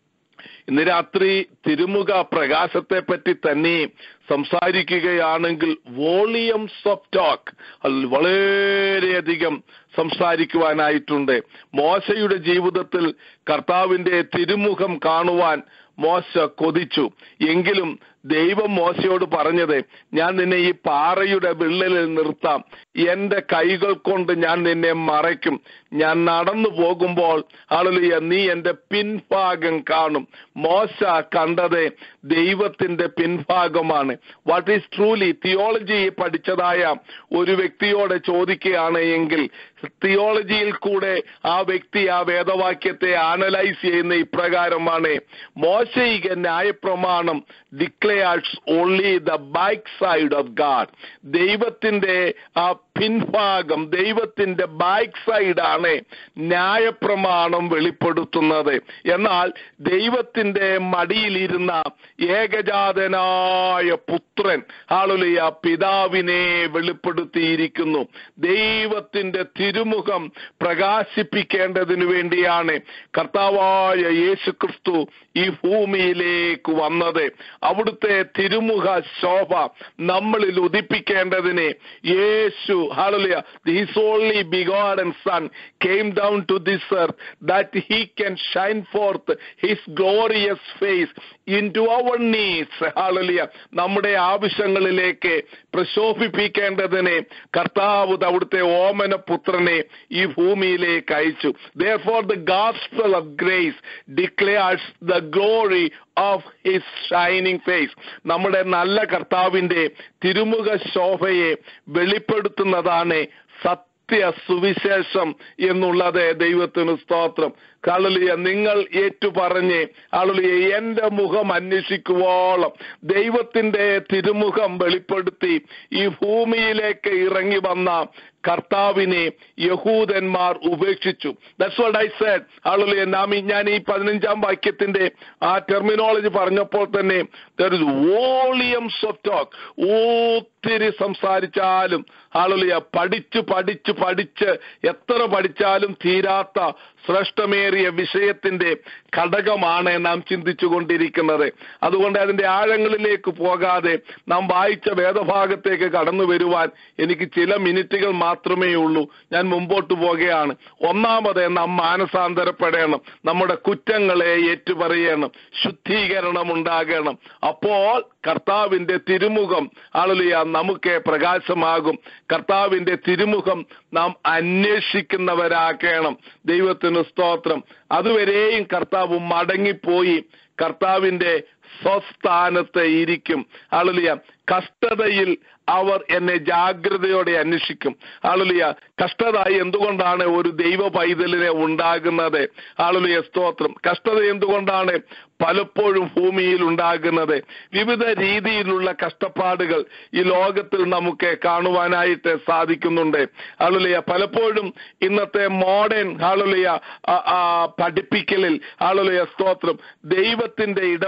ഇന്ന് രാത്രി തിരുമുഖ പ്രകാശത്തെ പറ്റി തന്നെ സംസാരിക്കുകയാണെങ്കിൽ വോളിയംസ് ഓഫ് ടോക്ക് അതിൽ വളരെയധികം സംസാരിക്കുവാനായിട്ടുണ്ട് മോശയുടെ ജീവിതത്തിൽ കർത്താവിന്റെ തിരുമുഖം കാണുവാൻ മോശ കൊതിച്ചു എങ്കിലും ദൈവം മോശയോട് പറഞ്ഞത് ഞാൻ നിന്നെ ഈ പാറയുടെ വിള്ളലിൽ നിർത്താം എന്റെ കൈകൾ കൊണ്ട് ഞാൻ നിന്നെ മറയ്ക്കും ഞാൻ നടന്നു പോകുമ്പോൾ ആളുലിയ നീ എന്റെ പിൻഭാഗം കാണും മോശ കണ്ടത് ദൈവത്തിന്റെ പിൻഭാഗമാണ് വാട്ട് ഈസ് ട്രൂലി തിയോളജി പഠിച്ചതായ ഒരു വ്യക്തിയോട് ചോദിക്കുകയാണ് എങ്കിൽ തിയോളജിയിൽ കൂടെ ആ വ്യക്തി ആ വേദവാക്യത്തെ ആനലൈസ് ചെയ്യുന്ന ഇപ്രകാരമാണ് മോശയിക ന്യായപ്രമാണം declares only the back side of God ദൈവത്തിന്റെ ആ പിൻഭാഗം ദൈവത്തിന്റെ ബാക്ക് സൈഡാണ് ന്യായപ്രമാണം വെളിപ്പെടുത്തുന്നത് എന്നാൽ ദൈവത്തിന്റെ മടിയിലിരുന്ന ഏകജാതനായ പുത്രൻ ആളുലിയ പിതാവിനെ വെളിപ്പെടുത്തിയിരിക്കുന്നു ദൈവത്തിന്റെ തിരുമുഖം പ്രകാശിപ്പിക്കേണ്ടതിനു വേണ്ടിയാണ് കർത്താവായ യേശു ക്രിസ്തു ഈ ഭൂമിയിലേക്ക് വന്നത് അവിടുത്തെ തിരുമുഖ ശോഭ നമ്മളിൽ ഉദിപ്പിക്കേണ്ടതിന് യേശു hallelujah his only begotten son came down to this earth that he can shine forth his glorious face into our needs hallelujah നമ്മുടെ ആവശ്യങ്ങളിലേക്ക് പ്രശോഭിപ്പിക്കേണ്ടതിന് കർത്താവ് അവിടുത്തെ ഓമന പുത്രനെ ഈ ഭൂമിയിലേക്ക് അയച്ചു therefore the gospel of grace declares the glory of his shining face നമ്മുടെ നല്ല കർത്താവിന്റെ തിരുമുഖ ശോഭയെ വെളിപ്പെടുത്തുന്നതാണ് സത്യ സുവിശേഷം എന്നുള്ളത് ദൈവത്തിന് സ്തോത്രം കാളുലിയ നിങ്ങൾ ഏറ്റുപറഞ്ഞ് ആളുലിയ എന്റെ മുഖം അന്വേഷിക്കുവോളം ദൈവത്തിന്റെ തിരുമുഖം വെളിപ്പെടുത്തി ഈ ഭൂമിയിലേക്ക് ഇറങ്ങി വന്ന കർത്താവിനെ യഹൂദന്മാർ ഉപേക്ഷിച്ചു ദാറ്റ്സ് വാട്ട് ഐ സെഡ് ആളുകളെ നാം ഈ- ഞാൻ ഈ പതിനഞ്ചാം വാക്യത്തിന്റെ ആ ടെർമിനോളജി പറഞ്ഞപ്പോൾ തന്നെ വോളിയംസ് ഓഫ് ടോക്ക് ഒത്തിരി സംസാരിച്ചാലും ആളുകളിയ പഠിച്ച് പഠിച്ച് പഠിച്ച് എത്ര പഠിച്ചാലും തീരാത്ത ശ്രേഷ്ഠമേറിയ വിഷയത്തിന്റെ ഘടകമാണ് നാം ചിന്തിച്ചു കൊണ്ടിരിക്കുന്നത് അതുകൊണ്ട് അതിന്റെ ആഴങ്ങളിലേക്ക് പോകാതെ നാം വായിച്ച വേദഭാഗത്തേക്ക് കടന്നു വരുവാൻ എനിക്ക് ചില മിനിറ്റുകൾ മാത്രമേ ഉള്ളൂ ഞാൻ മുമ്പോട്ട് പോകുകയാണ് ഒന്നാമത് നാം മാനസാന്തരപ്പെടണം നമ്മുടെ കുറ്റങ്ങളെ ഏറ്റുപറയണം ശുദ്ധീകരണം ഉണ്ടാകണം അപ്പോൾ കർത്താവിന്റെ തിരുമുഖം ആളുലിയ നമുക്ക് പ്രകാശമാകും കർത്താവിന്റെ തിരുമുഖം നാം അന്വേഷിക്കുന്നവരാക്കണം ദൈവത്തിന് സ്തോത്രം അതുവരെയും കർത്താവ് മടങ്ങിപ്പോയി കർത്താവിന്റെ സ്വസ്ഥാനത്ത് ഇരിക്കും ആളുലിയ കഷ്ടതയിൽ അവർ എന്നെ ജാഗ്രതയോടെ അന്വേഷിക്കും ആളുലിയ കഷ്ടത എന്തുകൊണ്ടാണ് ഒരു ദൈവ പൈതലിനെ ഉണ്ടാകുന്നത് ആളുലിയ സ്തോത്രം കഷ്ടത എന്തുകൊണ്ടാണ് പലപ്പോഴും ഭൂമിയിൽ ഉണ്ടാകുന്നത് വിവിധ രീതിയിലുള്ള കഷ്ടപ്പാടുകൾ ഈ ലോകത്തിൽ നമുക്ക് കാണുവാനായിട്ട് സാധിക്കുന്നുണ്ട് ആളുലിയ പലപ്പോഴും ഇന്നത്തെ മോഡേൺ ആളുലിയ പഠിപ്പിക്കലിൽ ആളുലിയ സ്തോത്രം ദൈവത്തിന്റെ ഇടപാടുകൾ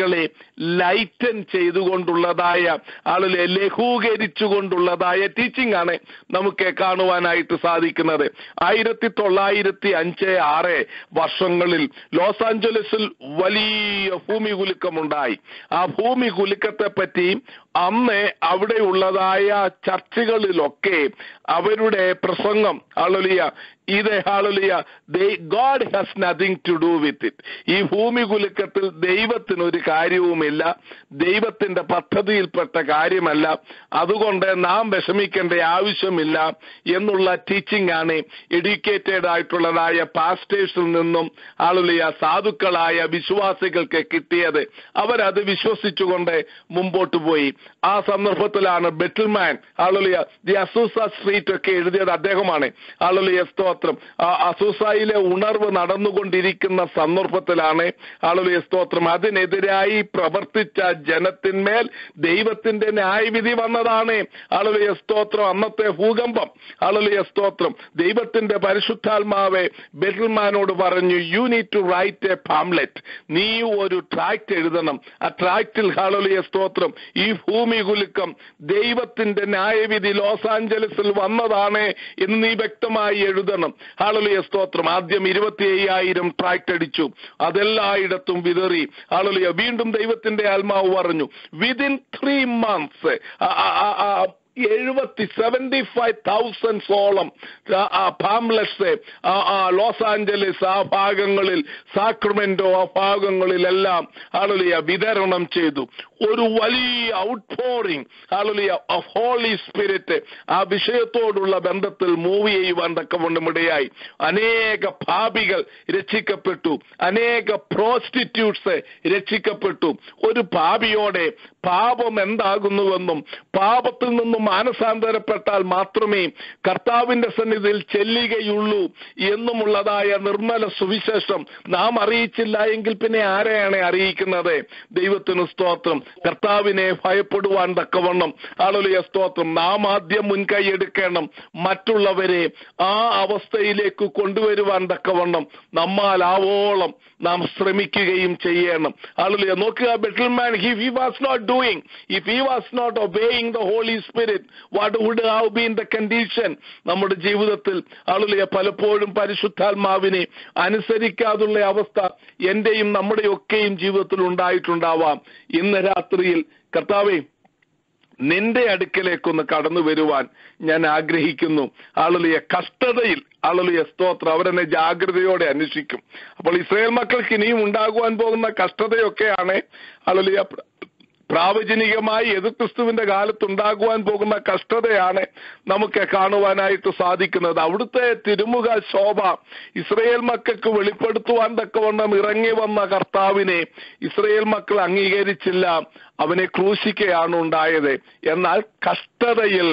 കാര്യങ്ങളെ ലൈറ്റൻ ചെയ്തുകൊണ്ടുള്ളതായ ആളുകളെ ലഘൂകരിച്ചുകൊണ്ടുള്ളതായ ടീച്ചിങ് ആണ് നമുക്ക് കാണുവാനായിട്ട് സാധിക്കുന്നത് ആയിരത്തി തൊള്ളായിരത്തി അഞ്ച് ആറ് വർഷങ്ങളിൽ ലോസ് ആഞ്ചലസിൽ വലിയ ഭൂമി കുലുക്കമുണ്ടായി ആ ഭൂമി കുലുക്കത്തെ പറ്റി അന്ന് അവിടെയുള്ളതായ ചർച്ചുകളിലൊക്കെ അവരുടെ പ്രസംഗം ആളുലിയ ഇത് hallelujah God has nothing to do with it ഈ ഭൂമി കുലുക്കത്തിൽ ദൈവത്തിന് ഒരു കാര്യവുമില്ല ദൈവത്തിന്റെ പദ്ധതിയിൽപ്പെട്ട കാര്യമല്ല അതുകൊണ്ട് നാം വിഷമിക്കേണ്ട ആവശ്യമില്ല എന്നുള്ള ടീച്ചിങ് ആണ് എഡ്യൂക്കേറ്റഡ് ആയിട്ടുള്ളതായ പാസ്റ്റേഴ്സിൽ നിന്നും ആളുലിയ സാധുക്കളായ വിശ്വാസികൾക്ക് കിട്ടിയത് അവരത് വിശ്വസിച്ചുകൊണ്ട് മുമ്പോട്ട് പോയി ആ സന്ദർഭത്തിലാണ് ബെറ്റിൽമാൻ ആളുലിയ ദി അസൂസ സ്ട്രീറ്റ് ഒക്കെ എഴുതിയത് അദ്ദേഹമാണ് ആളുലിയ സ്തോത്രം ആ അസൂസയിലെ ഉണർവ് നടന്നുകൊണ്ടിരിക്കുന്ന സന്ദർഭത്തിലാണ് ആളുലിയ സ്തോത്രം അതിനെതിരായി പ്രവർത്തിച്ച ജനത്തിന്മേൽ ദൈവത്തിന്റെ ന്യായവിധി വന്നതാണ് ആളുലിയ സ്തോത്രം അന്നത്തെ ഭൂകമ്പം ആളുലിയ സ്തോത്രം ദൈവത്തിന്റെ പരിശുദ്ധാത്മാവെ ബെറ്റിൽമാനോട് പറഞ്ഞു you need to write a pamphlet നീ ഒരു ട്രാക്ട് എഴുതണം ആ ട്രാക്റ്റിൽ ഹാളുലിയ സ്തോത്രം ഈ ഭൂമി കുലുക്കം ദൈവത്തിന്റെ ന്യായവിധി ലോസ് ആഞ്ചലസിൽ വന്നതാണ് എന്ന് നീ വ്യക്തമായി എഴുതണം ഹാളുലിയ സ്തോത്രം ആദ്യം ഇരുപത്തി അയ്യായിരം ട്രാക്ട് അടിച്ചു അതെല്ലായിടത്തും വിതറി ഹാളുലിയ വീണ്ടും ദൈവത്തിന്റെ ആത്മാവ് പറഞ്ഞു വിതിൻ ത്രീ മന്ത്സ് എഴുപത്തി സെവന്റി ഫൈവ് തൗസൻഡ്സോളം പാംലെറ്റ്സ് ലോസ് ആഞ്ചലസ് ആ ഭാഗങ്ങളിൽ സാക്രമെന്റോ ആ ഭാഗങ്ങളിലെല്ലാം ആളുലിയ വിതരണം ചെയ്തു ഒരു വലിയ outpouring hallelujah of holy spirit ആ വിഷയത്തോടുള്ള ബന്ധത്തിൽ മൂവ് ചെയ്യുവാൻ തക്കവണ്ണം ഇടയായി അനേക പാപികൾ രക്ഷിക്കപ്പെട്ടു അനേക പ്രോസ്റ്റിറ്റ്യൂട്ട്സ് രക്ഷിക്കപ്പെട്ടു ഒരു പാപിയോടെ പാപം എന്താകുന്നുവെന്നും പാപത്തിൽ നിന്നും മാനസാന്തരപ്പെട്ടാൽ മാത്രമേ കർത്താവിന്റെ സന്നിധിയിൽ ചെല്ലുകയുള്ളൂ എന്നുമുള്ളതായ നിർമ്മല സുവിശേഷം നാം അറിയിച്ചില്ല എങ്കിൽ പിന്നെ ആരെയാണ് അറിയിക്കുന്നത് ദൈവത്തിന് സ്തോത്രം കർത്താവിനെ ഭയപ്പെടുവാൻ തക്കവണ്ണം ആളുലിയ സ്തോത്രം നാം ആദ്യം മുൻകൈ എടുക്കണം മറ്റുള്ളവരെ ആ അവസ്ഥയിലേക്ക് കൊണ്ടുവരുവാൻ തക്കവണ്ണം നമ്മാൽ ആവോളം നാം ശ്രമിക്കുകയും ചെയ്യണം ആളുലിയ നോക്കുക Bettleman he he was not doing if he was not obeying the holy spirit what would have been the condition നമ്മുടെ ജീവിതത്തിൽ ആളുലിയ പലപ്പോഴും പരിശുദ്ധാത്മാവിനെ അനുസരിക്കാതുള്ള അവസ്ഥ എന്റെയും നമ്മുടെയൊക്കെയും ജീവിതത്തിൽ ഉണ്ടായിട്ടുണ്ടാവാം ഇന്ന് രാത്രിയിൽ കർത്താവേ നിന്റെ അടുക്കലേക്കൊന്ന് കടന്നു വരുവാൻ ഞാൻ ആഗ്രഹിക്കുന്നു ആളുലിയ കഷ്ടതയിൽ ആളുലിയ സ്തോത്രം അവരെന്നെ ജാഗ്രതയോടെ അന്വേഷിക്കും അപ്പോൾ ഇസ്രയേൽ മക്കൾക്ക് ഇനിയും ഉണ്ടാകുവാൻ പോകുന്ന കഷ്ടതയൊക്കെയാണ് ആളുലിയ പ്രാവചനികമായി എതിർക്രിസ്തുവിന്റെ കാലത്തുണ്ടാകുവാൻ പോകുന്ന കഷ്ടതയാണ് നമുക്ക് കാണുവാനായിട്ട് സാധിക്കുന്നത് അവിടുത്തെ തിരുമുഖ ശോഭ ഇസ്രയേൽ മക്കൾക്ക് വെളിപ്പെടുത്തുവാൻ തക്കവണ്ണം ഇറങ്ങി വന്ന കർത്താവിനെ ഇസ്രയേൽ മക്കൾ അംഗീകരിച്ചില്ല അവനെ ക്രൂശിക്കുകയാണ് ഉണ്ടായത് എന്നാൽ കഷ്ടതയിൽ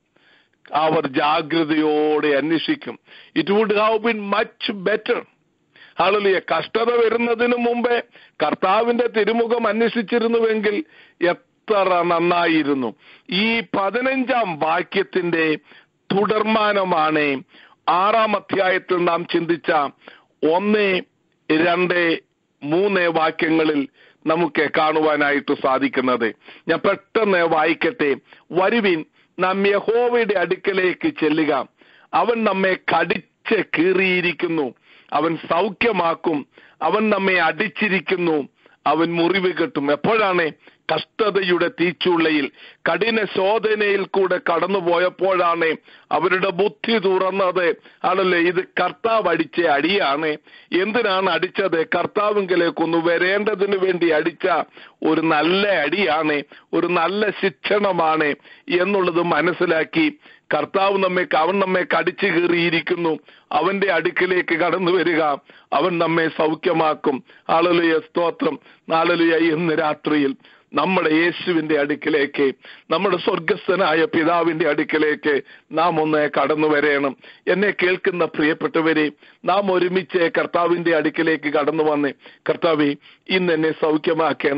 അവർ ജാഗ്രതയോടെ അന്വേഷിക്കും it would have been much better hallelujah കഷ്ടത വരുന്നതിന് മുമ്പേ കർത്താവിന്റെ തിരുമുഖം അന്വേഷിച്ചിരുന്നുവെങ്കിൽ എത്ര നന്നായിരുന്നു ഈ പതിനഞ്ചാം വാക്യത്തിന്റെ തുടർമാനമാണ് ആറാം അധ്യായത്തിൽ നാം ചിന്തിച്ച ഒന്ന് രണ്ട് മൂന്ന് വാക്യങ്ങളിൽ നമുക്ക് കാണുവാനായിട്ട് സാധിക്കുന്നത് ഞാൻ പെട്ടെന്ന് വായിക്കട്ടെ വരുവിൻ നാം യഹോവയുടെ അടുക്കലേക്ക് ചെല്ലുക അവൻ നമ്മെ കടിച്ച് കീറിയിരിക്കുന്നു അവൻ സൗഖ്യമാക്കും അവൻ നമ്മെ അടിച്ചിരിക്കുന്നു അവൻ മുറിവ് കെട്ടും എപ്പോഴാണ് കഷ്ടതയുടെ തീച്ചുള്ളയിൽ കഠിന ശോധനയിൽ കൂടെ കടന്നു പോയപ്പോഴാണ് അവരുടെ ബുദ്ധി തുറന്നത് ആണല്ലേ ഇത് കർത്താവ് അടിച്ച അടിയാണ് എന്തിനാണ് അടിച്ചത് കർത്താവിങ്കിലേക്കൊന്ന് വരേണ്ടതിന് വേണ്ടി അടിച്ച ഒരു നല്ല അടിയാണ് ഒരു നല്ല ശിക്ഷണമാണ് എന്നുള്ളത് മനസ്സിലാക്കി കർത്താവ് നമ്മെ അവൻ നമ്മെ കടിച്ചു കീറിയിരിക്കുന്നു അവന്റെ അടുക്കിലേക്ക് കടന്നു വരിക അവൻ നമ്മെ സൗഖ്യമാക്കും ആളലുയ സ്തോത്രം നാളലുയ ഇന്ന് രാത്രിയിൽ നമ്മുടെ യേശുവിന്റെ അടുക്കിലേക്ക് നമ്മുടെ സ്വർഗസ്ഥനായ പിതാവിന്റെ അടുക്കിലേക്ക് നാം ഒന്ന് കടന്നു വരേണം എന്നെ കേൾക്കുന്ന പ്രിയപ്പെട്ടവരെ നാം ഒരുമിച്ച് കർത്താവിന്റെ അടുക്കിലേക്ക് കടന്നു വന്ന് കർത്താവെ ഇന്ന് എന്നെ സൗഖ്യമാക്കണം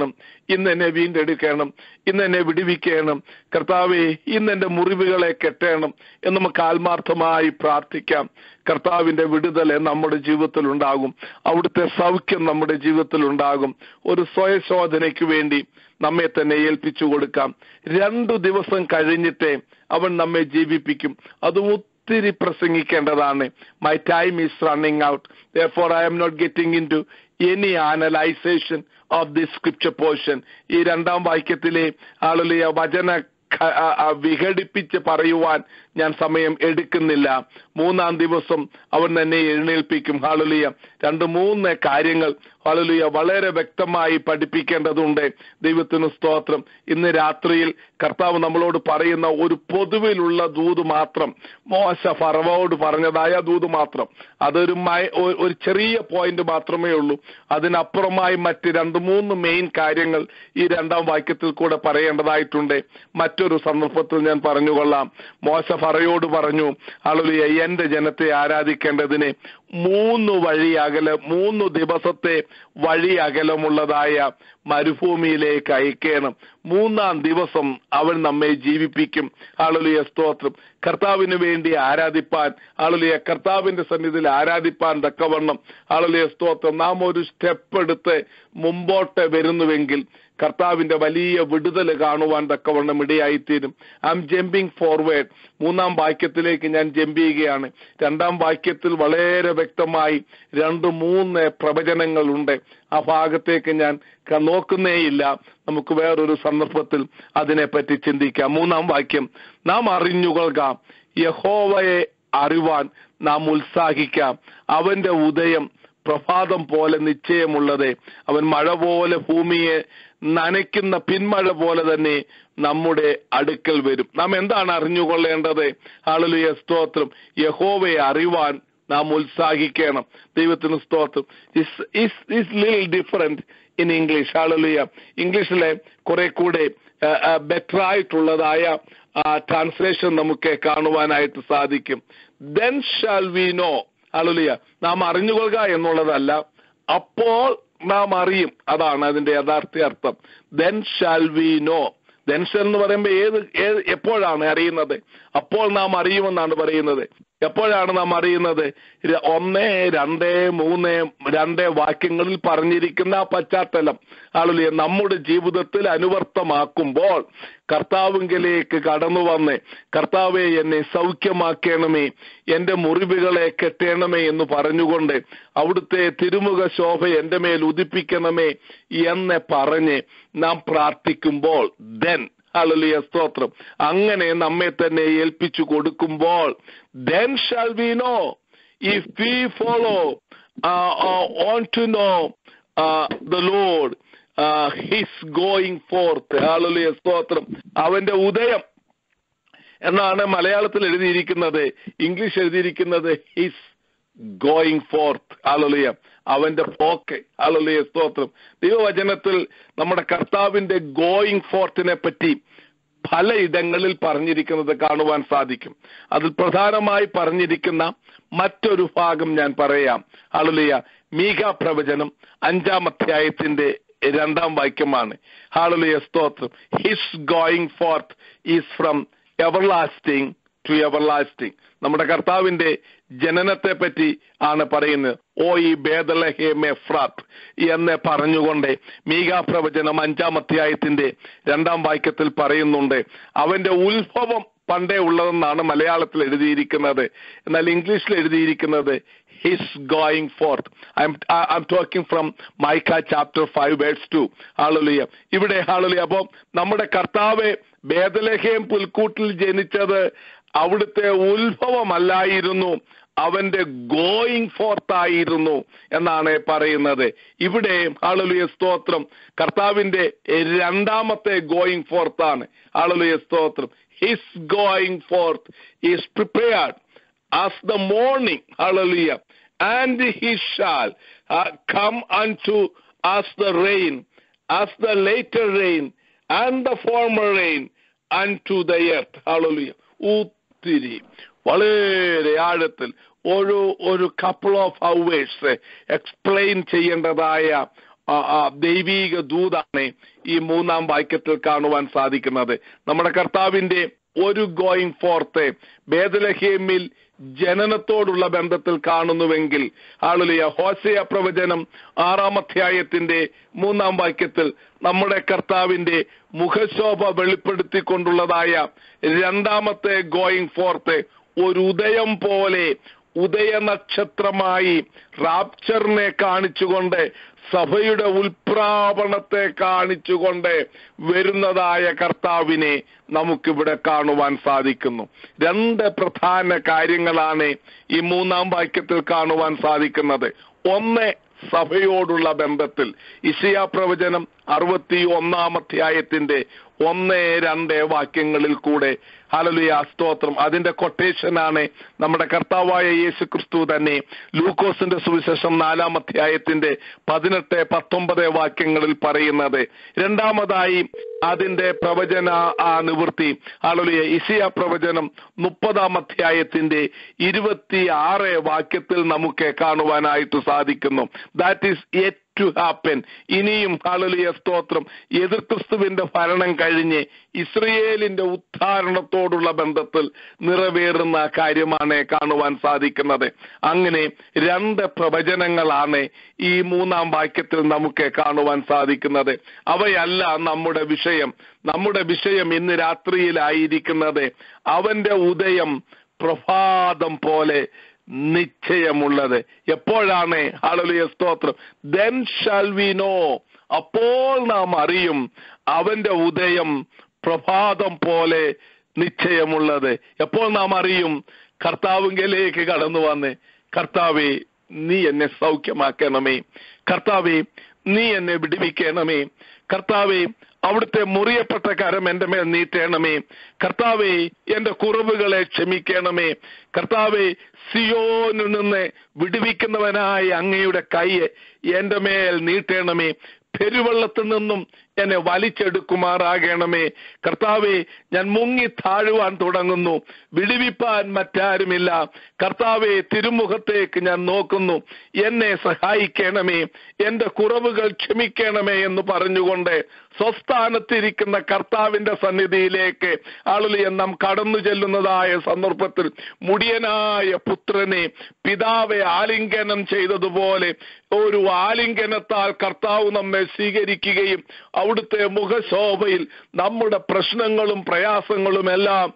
ഇന്ന് എന്നെ വീണ്ടെടുക്കണം ഇന്ന് എന്നെ വിടുവിക്കണം കർത്താവെ ഇന്ന് എന്റെ മുറിവുകളെ കെട്ടണം എന്ന് നമുക്ക് ആത്മാർത്ഥമായി പ്രാർത്ഥിക്കാം കർത്താവിന്റെ വിടുതൽ നമ്മുടെ ജീവിതത്തിൽ ഉണ്ടാകും അവിടുത്തെ സൗഖ്യം നമ്മുടെ ജീവിതത്തിൽ ഉണ്ടാകും ഒരു സ്വയശോധനയ്ക്ക് വേണ്ടി നമ്മെ തന്നെ ഏൽപ്പിച്ചു കൊടുക്കാം രണ്ടു ദിവസം കഴിഞ്ഞിട്ടേ അവൻ നമ്മെ ജീവിപ്പിക്കും അതും ഒത്തിരി പ്രസംഗിക്കേണ്ടതാണ് my time is running out for I'm not getting into any analysation of the scripture portion ഈ രണ്ടാം വാക്യത്തിലെ ആളുകളെ വചന ഖ- ആ- ആ വിഘടിപ്പിച്ച് പറയുവാൻ ഞാൻ സമയം എടുക്കുന്നില്ല മൂന്നാം ദിവസം അവൻ തന്നെ എഴുന്നേൽപ്പിക്കും ഹാളുലിയ രണ്ട് മൂന്ന് കാര്യങ്ങൾ ഹാളുലിയ വളരെ വ്യക്തമായി പഠിപ്പിക്കേണ്ടതുണ്ട് ദൈവത്തിന് സ്തോത്രം ഇന്ന് രാത്രിയിൽ കർത്താവ് നമ്മളോട് പറയുന്ന ഒരു പൊതുവിലുള്ള ദൂത് മാത്രം മോശ ഫറവോട് പറഞ്ഞതായ ദൂത് മാത്രം അതൊരു മയ- ഒ- ഒരു ചെറിയ പോയിന്റ് മാത്രമേ ഉള്ളൂ അതിനപ്പുറമായി മറ്റ് രണ്ട് മൂന്ന് മെയിൻ കാര്യങ്ങൾ ഈ രണ്ടാം വാക്യത്തിൽ കൂടെ പറയേണ്ടതായിട്ടുണ്ട് മറ്റൊരു സന്ദർഭത്തിൽ ഞാൻ പറഞ്ഞുകൊള്ളാം മോശ ഫറയോട് പറഞ്ഞു ആളുലിയ എന്റെ ജനത്തെ ആരാധിക്കേണ്ടതിന് മൂന്ന് വഴി അകലം മൂന്ന് ദിവസത്തെ വഴി അകലമുള്ളതായ മരുഭൂമിയിലേക്ക് അയക്കണം മൂന്നാം ദിവസം അവൻ നമ്മെ ജീവിപ്പിക്കും ആളുലിയ സ്തോത്രം കർത്താവിന് വേണ്ടി ആരാധിപ്പാൻ ആളുലിയ കർത്താവിന്റെ സന്നിധിയിൽ ആരാധിപ്പാൻ തക്കവണ്ണം ആളുലിയ സ്തോത്രം നാം ഒരു സ്റ്റെപ്പ് എടുത്ത് മുമ്പോട്ട് വരുന്നുവെങ്കിൽ കർത്താവിന്റെ വലിയ വിടുതൽ കാണുവാൻ തക്കവണ്ണം ഇടയായിത്തീരും ഐ എം ജമ്പിങ് ഫോർവേഡ് മൂന്നാം വാക്യത്തിലേക്ക് ഞാൻ ജമ്പ് ചെയ്യുകയാണ് രണ്ടാം വാക്യത്തിൽ വളരെ വ്യക്തമായി രണ്ട് മൂന്ന് പ്രവചനങ്ങളുണ്ട് ആ ഭാഗത്തേക്ക് ഞാൻ ക- നോക്കുന്നേയില്ല നമുക്ക് വേറൊരു സന്ദർഭത്തിൽ അതിനെപ്പറ്റി ചിന്തിക്കാം മൂന്നാം വാക്യം നാം അറിഞ്ഞുകൊള്ളുക യഹോവയെ അറിവാൻ നാം ഉത്സാഹിക്കാം അവന്റെ ഉദയം പ്രഭാതം പോലെ നിശ്ചയമുള്ളത് അവൻ മഴ പോലെ ഭൂമിയെ നനയ്ക്കുന്ന പിന്മഴ പോലെ തന്നെ നമ്മുടെ അടുക്കൽ വരും നാം എന്താണ് അറിഞ്ഞുകൊള്ളേണ്ടത് ആളുലിയ സ്തോത്രം യഹോവയെ അറിവാൻ നാം ഉത്സാഹിക്കണം ദൈവത്തിന് സ്തോത്രം ഇസ് ലിൽ ഡിഫറെന്റ് ഇൻ ഇംഗ്ലീഷ് ആളുലിയ ഇംഗ്ലീഷിലെ കുറെ കൂടെ ബെറ്റർ ആയിട്ടുള്ളതായ ട്രാൻസ്ലേഷൻ നമുക്ക് കാണുവാനായിട്ട് സാധിക്കും then shall we know hallelujah നാം അറിഞ്ഞുകൊള്ളുക എന്നുള്ളതല്ല അപ്പോൾ നാം അറിയും അതാണ് അതിന്റെ യഥാർത്ഥ അർത്ഥം then shall we know then shall എന്ന് പറയുമ്പോൾ ഏത് ഏത് എപ്പോഴാണ് അറിയുന്നത് അപ്പോൾ നാം അറിയുമെന്നാണ് പറയുന്നത് എപ്പോഴാണ് നാം അറിയുന്നത് ര- ഒന്ന് രണ്ട് മൂന്ന് രണ്ട് വാക്യങ്ങളിൽ പറഞ്ഞിരിക്കുന്ന ആ പശ്ചാത്തലം ആളുകളെ നമ്മുടെ ജീവിതത്തിൽ അനുവർത്തമാക്കുമ്പോൾ കർത്താവിങ്കിലേക്ക് കടന്നു വന്ന് കർത്താവെ എന്നെ സൗഖ്യമാക്കണമേ എന്റെ മുറിവുകളെ കെട്ടണമേ എന്ന് പറഞ്ഞുകൊണ്ട് അവിടുത്തെ തിരുമുഖ ശോഭ എന്റെ മേൽ ഉദിപ്പിക്കണമേ എന്ന് പറഞ്ഞ് നാം പ്രാർത്ഥിക്കുമ്പോൾ ദെൻ ഹല്ലേലൂയ സ്തോത്രം അങ്ങനെ നമ്മെ തന്നെ ഏൽപ്പിച്ചു കൊടുക്കുമ്പോൾ then shall we know if we follow on to know the Lord his going forth hallelujah സ്തോത്രം അവന്റെ ഉദയം എന്നാണ് മലയാളത്തിൽ എഴുതിയിരിക്കുന്നത് ഇംഗ്ലീഷ് എഴുതിയിരിക്കുന്നത് ഹിസ് ഗോയിങ് ഫോർത്ത് ആളുലിയ അവന്റെ പോക്ക് ആളുലിയ സ്തോത്രം ദൈവവചനത്തിൽ നമ്മുടെ കർത്താവിന്റെ ഗോയിങ് ഫോർത്തിനെ പറ്റി പലയിടങ്ങളിൽ പറഞ്ഞിരിക്കുന്നത് കാണുവാൻ സാധിക്കും അതിൽ പ്രധാനമായി പറഞ്ഞിരിക്കുന്ന മറ്റൊരു ഭാഗം ഞാൻ പറയാം ആളുലിയ മീക പ്രവചനം അഞ്ചാം അധ്യായത്തിന്റെ രണ്ടാം വാക്യമാണ് ഹാളുലിയ സ്തോത്രം his going forth is from everlasting to everlasting നമ്മുടെ കർത്താവിന്റെ ജനനത്തെ പറ്റി ആണ് പറയുന്നത് ഓ ഈ ബേദലഹേം എഫ്രാത്ത് എന്ന് പറഞ്ഞുകൊണ്ട് മീകാ പ്രവചനം അഞ്ചാം അധ്യായത്തിന്റെ രണ്ടാം വാക്യത്തിൽ പറയുന്നുണ്ട് അവന്റെ ഉത്ഭവം പണ്ടേ ഉള്ളതെന്നാണ് മലയാളത്തിൽ എഴുതിയിരിക്കുന്നത് എന്നാൽ ഇംഗ്ലീഷിൽ എഴുതിയിരിക്കുന്നത് his going forth I'm talking from Micah chapter five words two hallelujah ഇവിടെ ആളുലിയ അപ്പം നമ്മുടെ കർത്താവ് ബേദലഹേം പുൽക്കൂട്ടിൽ ജനിച്ചത് അവിടുത്തെ ഉത്ഭവമല്ലായിരുന്നു അവന്റെ ഗോയിങ് ഫോർത്ത് ആയിരുന്നു എന്നാണ് പറയുന്നത് ഇവിടെ ആളുലിയ സ്തോത്രം കർത്താവിന്റെ രണ്ടാമത്തെ ഗോയിങ് ഫോർത്ത് ആണ് ആളുലിയ സ്തോത്രം his going forth is prepared as the morning, hallelujah, and he shall uh, come unto us the rain, as the later rain, and the former rain unto the earth, hallelujah. ഒത്തിരി വളരെ ആഴത്തിൽ ഒരു ഒരു കപ്പിൾ ഓഫ് ഹവേഴ്സ് എക്സ്പ്ലെയിൻ ചെയ്യേണ്ടതായ ആ, ആ, ദൈവീക ദൂതാണ് ഈ മൂന്നാം വാക്യത്തിൽ കാണുവാൻ സാധിക്കുന്നത് നമ്മുടെ കർത്താവിന്റെ ഒരു ഗോയിങ് ഫോർത്ത് ബേദലഹേമിൽ ജനനത്തോടുള്ള ബന്ധത്തിൽ കാണുന്നുവെങ്കിൽ ആളുലിയ ഹോസയ പ്രവചനം ആറാം അധ്യായത്തിന്റെ മൂന്നാം വാക്യത്തിൽ നമ്മുടെ കർത്താവിന്റെ മുഖശോഭ വെളിപ്പെടുത്തിക്കൊണ്ടുള്ളതായ രണ്ടാമത്തെ ഗോയിങ് ഫോർത്ത് ഒരു ഉദയം പോലെ ഉദയനക്ഷത്രമായി റാപ്ചറിനെ കാണിച്ചുകൊണ്ട് സഭയുടെ ഉൽപ്രാപണത്തെ കാണിച്ചുകൊണ്ട് വരുന്നതായ കർത്താവിനെ നമുക്കിവിടെ കാണുവാൻ സാധിക്കുന്നു രണ്ട് പ്രധാന കാര്യങ്ങളാണ് ഈ മൂന്നാം വാക്യത്തിൽ കാണുവാൻ സാധിക്കുന്നത് ഒന്ന് സഭയോടുള്ള ബന്ധത്തിൽ ഇഷയ പ്രവചനം അറുപത്തി ഒന്നാം അധ്യായത്തിന്റെ ഒന്ന് രണ്ട് വാക്യങ്ങളിൽ കൂടെ ഹലലുയ സ്തോത്രം അതിന്റെ കൊട്ടേഷനാണ് നമ്മുടെ കർത്താവായ യേശു ക്രിസ്തു തന്നെ ലൂക്കോസിന്റെ സുവിശേഷം നാലാം അധ്യായത്തിന്റെ പതിനെട്ട് പത്തൊമ്പത് വാക്യങ്ങളിൽ പറയുന്നത് രണ്ടാമതായി അതിന്റെ പ്രവചന ആ നിവൃത്തി ആളുലിയ ഇസിയ പ്രവചനം മുപ്പതാം അധ്യായത്തിന്റെ ഇരുപത്തി ആറ് വാക്യത്തിൽ നമുക്ക് കാണുവാനായിട്ട് സാധിക്കുന്നു that is yet to happen ഇനിയും ഹാളലിയ സ്തോത്രം എതിർ ക്രിസ്തുവിന്റെ ഭരണം കഴിഞ്ഞ് ഇസ്രയേലിന്റെ ഉദ്ധാരണത്തോടുള്ള ബന്ധത്തിൽ നിറവേറുന്ന കാര്യമാണ് കാണുവാൻ സാധിക്കുന്നത് അങ്ങനെ രണ്ട് പ്രവചനങ്ങളാണ് ഈ മൂന്നാം വാക്യത്തിൽ നമുക്ക് കാണുവാൻ സാധിക്കുന്നത് അവയല്ല നമ്മുടെ വിഷയം നമ്മുടെ വിഷയം ഇന്ന് രാത്രിയിലായിരിക്കുന്നത് അവന്റെ ഉദയം പ്രഭാതം പോലെ നിശ്ചയമുള്ളത് എപ്പോഴാണ് ഹാളലിയ സ്തോത്രം ദെൻ ഷാൽ വി നോ അപ്പോൾ നാം അറിയും അവന്റെ ഉദയം പ്രഭാതം പോലെ നിശ്ചയമുള്ളത് എപ്പോൾ നാം അറിയും കർത്താവിങ്കലേക്ക് കടന്നു വന്ന് കർത്താവെ നീ എന്നെ സൗഖ്യമാക്കണമേ കർത്താവെ നീ എന്നെ വിടിവിക്കണമേ കർത്താവെ അവിടുത്തെ മുറിയപ്പെട്ട കരം എന്റെ മേൽ നീട്ടണമേ കർത്താവെ എന്റെ കുറവുകളെ ക്ഷമിക്കണമേ കർത്താവെ സിയോനിൽ നിന്ന് വിടുവിക്കുന്നവനായ അങ്ങയുടെ കൈ എന്റെ മേൽ നീട്ടണമേ പെരുവെള്ളത്തിൽ നിന്നും എന്നെ വലിച്ചെടുക്കുമാറാകണമേ കർത്താവെ ഞാൻ മുങ്ങി താഴുവാൻ തുടങ്ങുന്നു വിടുവിപ്പാൻ മറ്റാരുമില്ല കർത്താവെ തിരുമുഖത്തേക്ക് ഞാൻ നോക്കുന്നു എന്നെ സഹായിക്കണമേ എന്റെ കുറവുകൾ ക്ഷമിക്കണമേ എന്ന് പറഞ്ഞുകൊണ്ട് സ്വസ്ഥാനത്തിരിക്കുന്ന കർത്താവിന്റെ സന്നിധിയിലേക്ക് ആളുകൾ നാം കടന്നു ചെല്ലുന്നതായ സന്ദർഭത്തിൽ മുടിയനായ പുത്രനെ പിതാവെ ആലിംഗനം ചെയ്തതുപോലെ ഒരു ആലിംഗനത്താൽ കർത്താവ് നമ്മെ സ്വീകരിക്കുകയും അവിടുത്തെ മുഖശോഭയിൽ നമ്മുടെ പ്രശ്നങ്ങളും പ്രയാസങ്ങളും എല്ലാം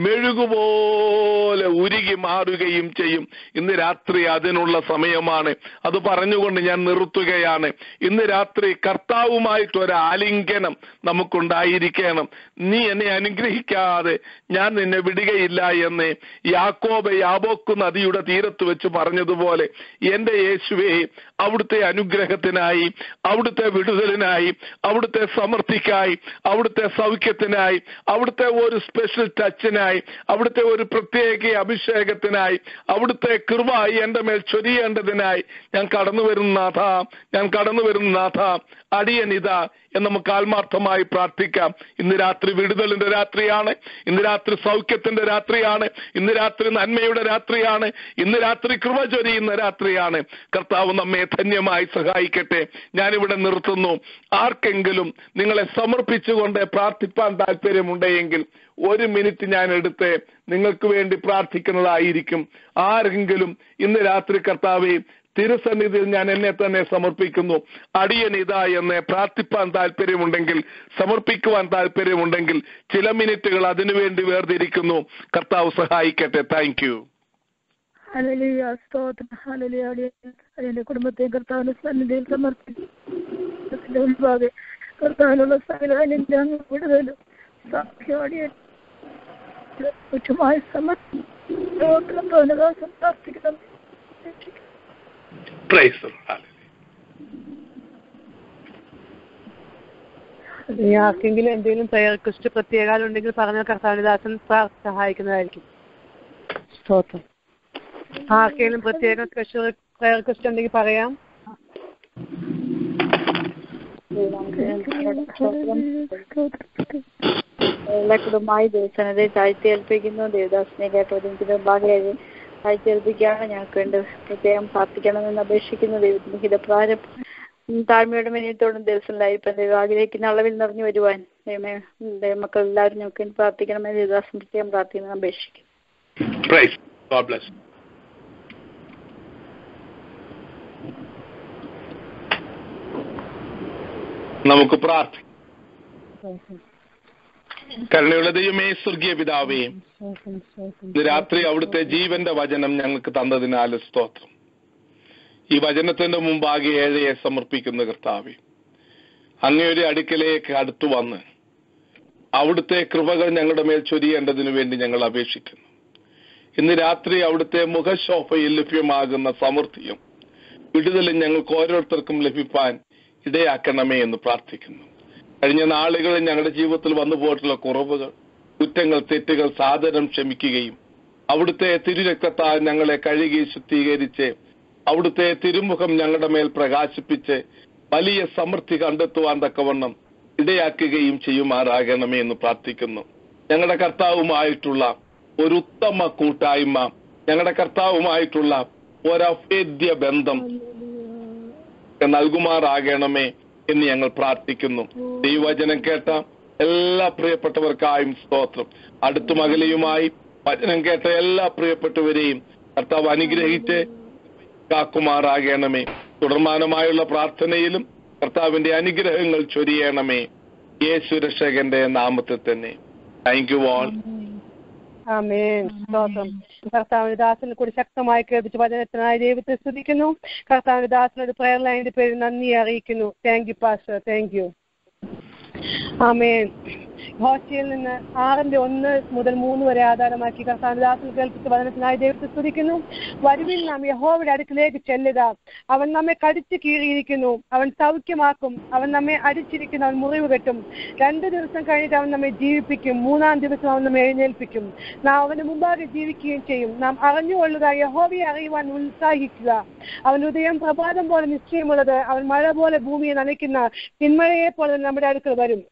മെഴുകുപോലെ ഉരുകി മാറുകയും ചെയ്യും ഇന്ന് രാത്രി അതിനുള്ള സമയമാണ് അത് പറഞ്ഞുകൊണ്ട് ഞാൻ നിർത്തുകയാണ് ഇന്ന് രാത്രി കർത്താവുമായിട്ട് ഒരു ആലിംഗനം നമുക്കുണ്ടായിരിക്കണം നീ എന്നെ അനുഗ്രഹിക്കാതെ ഞാൻ നിന്നെ വിടുകയില്ല എന്ന് യാക്കോബ് യാബോക്കു നദിയുടെ തീരത്ത് വെച്ച് പറഞ്ഞതുപോലെ എന്റെ യേശുവേ അവിടുത്തെ അനുഗ്രഹത്തിനായി അവിടുത്തെ വിടുതലിനായി അവിടുത്തെ സമൃദ്ധിക്കായി അവിടുത്തെ സൗഖ്യത്തിനായി അവിടുത്തെ ഒരു സ്പെഷ്യൽ ടച്ചിനായി അവിടുത്തെ ഒരു പ്രത്യേക അഭിഷേകത്തിനായി അവിടുത്തെ കൃപായി എന്റെ മേൽ ചൊരിയേണ്ടതിനായി ഞാൻ കടന്നു വരുന്ന നാഥ ഞാൻ കടന്നു വരുന്ന നാഥ അടിയനിത എന്ന് നമുക്ക് ആത്മാർത്ഥമായി പ്രാർത്ഥിക്കാം ഇന്ന് രാത്രി വിടുതലിന്റെ രാത്രിയാണ് ഇന്ന് രാത്രി സൗഖ്യത്തിന്റെ രാത്രിയാണ് ഇന്ന് രാത്രി നന്മയുടെ രാത്രിയാണ് ഇന്ന് രാത്രി കൃപ ചൊരിയുന്ന രാത്രിയാണ് കർത്താവ് നമ്മെ ധന്യമായി സഹായിക്കട്ടെ ഞാനിവിടെ നിർത്തുന്നു ആർക്കെങ്കിലും നിങ്ങളെ സമർപ്പിച്ചുകൊണ്ട് പ്രാർത്ഥിപ്പാൻ താല്പര്യമുണ്ടെങ്കിൽ ഒരു മിനിറ്റ് ഞാൻ എടുത്ത് നിങ്ങൾക്ക് വേണ്ടി പ്രാർത്ഥിക്കുന്നതായിരിക്കും ആരെങ്കിലും ഇന്ന് രാത്രി കർത്താവെ തിരുസന്നിധിയിൽ ഞാൻ എന്നെ തന്നെ സമർപ്പിക്കുന്നു അടിയൻ ഇതാ എന്ന് പ്രാർത്ഥിപ്പാൻ താല്പര്യമുണ്ടെങ്കിൽ സമർപ്പിക്കുവാൻ താല്പര്യമുണ്ടെങ്കിൽ ചില മിനിറ്റുകൾ അതിനുവേണ്ടി വേർതിരിക്കുന്നു കർത്താവ് സഹായിക്കട്ടെ താങ്ക് യു ഹല്ലേലൂയ സ്തോത്രം ഹല്ലേലൂയ അടിയൻ അടിയന്റെ കുടുംബത്തെ കർത്താവിന്റെ സന്നിധിയിൽ സമർപ്പിച്ചു അതിന്റെ മുൻപാകെ കർത്താവിനുള്ള സകലാനിന്റെ അങ്ങ് വിടുതലും സൗഖ്യം അടിയൻ ചുറ്റുമായി സമർപ്പിച്ചു കർത്താവിന്റെ ദാസം പ്രാർത്ഥിക്കണം പ്രൈസ് ഇനി ആർക്കെങ്കിലും എന്തെങ്കിലും പ്രയർ റിക്വസ്റ്റ് പ്രത്യേകാൽ ഉണ്ടെങ്കിൽ പറഞ്ഞാൽ കർത്താവിനിദാസൻ സഹായിക്കുന്നതായിരിക്കും സ്തോത്രം ആർക്കെങ്കിലും പ്രത്യേക സ്പെഷ്യൽ പ്രയർ റിക്വസ്റ്റ് ഉണ്ടെങ്കിൽ പറയാം എല്ലാ കുടുംബമായി ദൈവസനത്തെ താഴ്ത്തി ഏൽപ്പിക്കുന്നു ദേവദാസിനെ കേട്ടതിന്റെ ഭാഗമായി താഴ്ത്തി ഏൽപ്പിക്കുകയാണ് ഞങ്ങൾക്ക് വേണ്ടി പ്രത്യേകം പ്രാർത്ഥിക്കണമെന്ന് അപേക്ഷിക്കുന്നു ദൈവത്തിന്റെ ഹിതപ്രാരം താഴ്മയുടെ വിനയത്തോടും ദിവസത്തിലായിരിക്കും ദൈവം ആഗ്രഹിക്കുന്ന അളവിൽ നിറഞ്ഞു വരുവാൻ ദൈവമേ ദൈവമക്കൾ എല്ലാവരും നമുക്ക് വേണ്ടി പ്രാർത്ഥിക്കണമേ ദേവദാസം പ്രത്യേകം പ്രാർത്ഥിക്കണം അപേക്ഷിക്കും Praise. God bless. നമുക്ക് പ്രാർത്ഥിക്കാം കരുണയുള്ള ദൈവമേ സ്വർഗീയ പിതാവേ ഇന്ന് രാത്രി അവിടുത്തെ ജീവന്റെ വചനം ഞങ്ങൾക്ക് തന്നതിനാൽ സ്തോത്രം ഈ വചനത്തിന്റെ മുമ്പാകെ ഏഴയെ സമർപ്പിക്കുന്ന കർത്താവേ അങ്ങയുടെ അടുക്കലേക്ക് അടുത്തു വന്ന് അവിടുത്തെ കൃപകൾ ഞങ്ങളുടെ മേൽ ചൊരിയേണ്ടതിനു വേണ്ടി ഞങ്ങൾ അപേക്ഷിക്കുന്നു ഇന്ന് രാത്രി അവിടുത്തെ മുഖശോഭയിൽ ലഭ്യമാകുന്ന സമൃദ്ധിയും വിടുതലും ഞങ്ങൾക്ക് ഓരോരുത്തർക്കും ലഭിപ്പാൻ ഇടയാക്കണമേ എന്ന് പ്രാർത്ഥിക്കുന്നു കഴിഞ്ഞ നാളുകളിൽ ഞങ്ങളുടെ ജീവിതത്തിൽ വന്നു പോയിട്ടുള്ള കുറവുകൾ കുറ്റങ്ങൾ തെറ്റുകൾ സാദരം ക്ഷമിക്കുകയും അവിടുത്തെ തിരുരക്തത്താൽ ഞങ്ങളെ കഴുകി ശുദ്ധീകരിച്ച് അവിടുത്തെ തിരുമുഖം ഞങ്ങളുടെ മേൽ പ്രകാശിപ്പിച്ച് വലിയ സമൃദ്ധി കണ്ടെത്തുവാൻ തക്കവണ്ണം ഇടയാക്കുകയും ചെയ്യുമാറാകണമേ എന്ന് പ്രാർത്ഥിക്കുന്നു ഞങ്ങളുടെ കർത്താവുമായിട്ടുള്ള ഒരു ഉത്തമ കൂട്ടായ്മ ഞങ്ങളുടെ കർത്താവുമായിട്ടുള്ള ഒരഭേദ്യ ബന്ധം നൽകുമാറാകണമേ എന്ന് ഞങ്ങൾ പ്രാർത്ഥിക്കുന്നു ദൈവവചനം കേട്ട എല്ലാ പ്രിയപ്പെട്ടവർക്കായും സ്തോത്രം അടുത്തും അകലെയുമായി വചനം കേട്ട എല്ലാ പ്രിയപ്പെട്ടവരെയും കർത്താവ് അനുഗ്രഹിച്ച് കാക്കുമാറാകണമേ തുടർമാനമായുള്ള പ്രാർത്ഥനയിലും കർത്താവിന്റെ അനുഗ്രഹങ്ങൾ ചൊരിയണമേ യേശു രക്ഷകന്റെ നാമത്തിൽ തന്നെ താങ്ക് യു ഓൾ ആമേൻ സ്തോത്രം കർത്താവിന്റെ ദാസനെ കൂടി ശക്തമായി കേൾപ്പിച്ച് വചനത്തിനായി ദൈവത്തെ സ്തുതിക്കുന്നു കർത്താവിന്റെ ദാസനോട് പ്രയർ ലൈനിന്റെ പേര് നന്ദി അറിയിക്കുന്നു thank you pastor thank you ആമേൻ ഹോസ്റ്റയിൽ നിന്ന് ആറിന്റെ ഒന്ന് മുതൽ മൂന്ന് വരെ ആധാരമാക്കി കർത്താവിന്റെ ദാസൻ കേൾപ്പിച്ച വചനത്തിനായി ദൈവത്തെ സ്തുതിക്കുന്നു വരുവിൽ നാം യഹോവയുടെ അടുക്കിലേക്ക് ചെല്ലുക അവൻ നമ്മെ കടിച്ചു കീറിയിരിക്കുന്നു അവൻ സൗഖ്യമാക്കും അവൻ നമ്മെ അടിച്ചിരിക്കുന്നു അവൻ മുറിവ് കെട്ടും രണ്ട് ദിവസം കഴിഞ്ഞിട്ട് അവൻ നമ്മെ ജീവിപ്പിക്കും മൂന്നാം ദിവസം അവൻ നമ്മെ എഴുന്നേൽപ്പിക്കും നാം അവന് മുമ്പാകെ ജീവിക്കുകയും ചെയ്യും നാം അറിഞ്ഞുകൊള്ളുക യഹോവയെ അറിയുവാൻ ഉത്സാഹിക്കുക അവൻ ഉദയം പ്രഭാതം പോലെ നിശ്ചയമുള്ളത് അവൻ മഴ പോലെ ഭൂമിയെ നനയ്ക്കുന്ന പിന്മഴയെ പോലെ നമ്മുടെ അടുക്കൽ വരും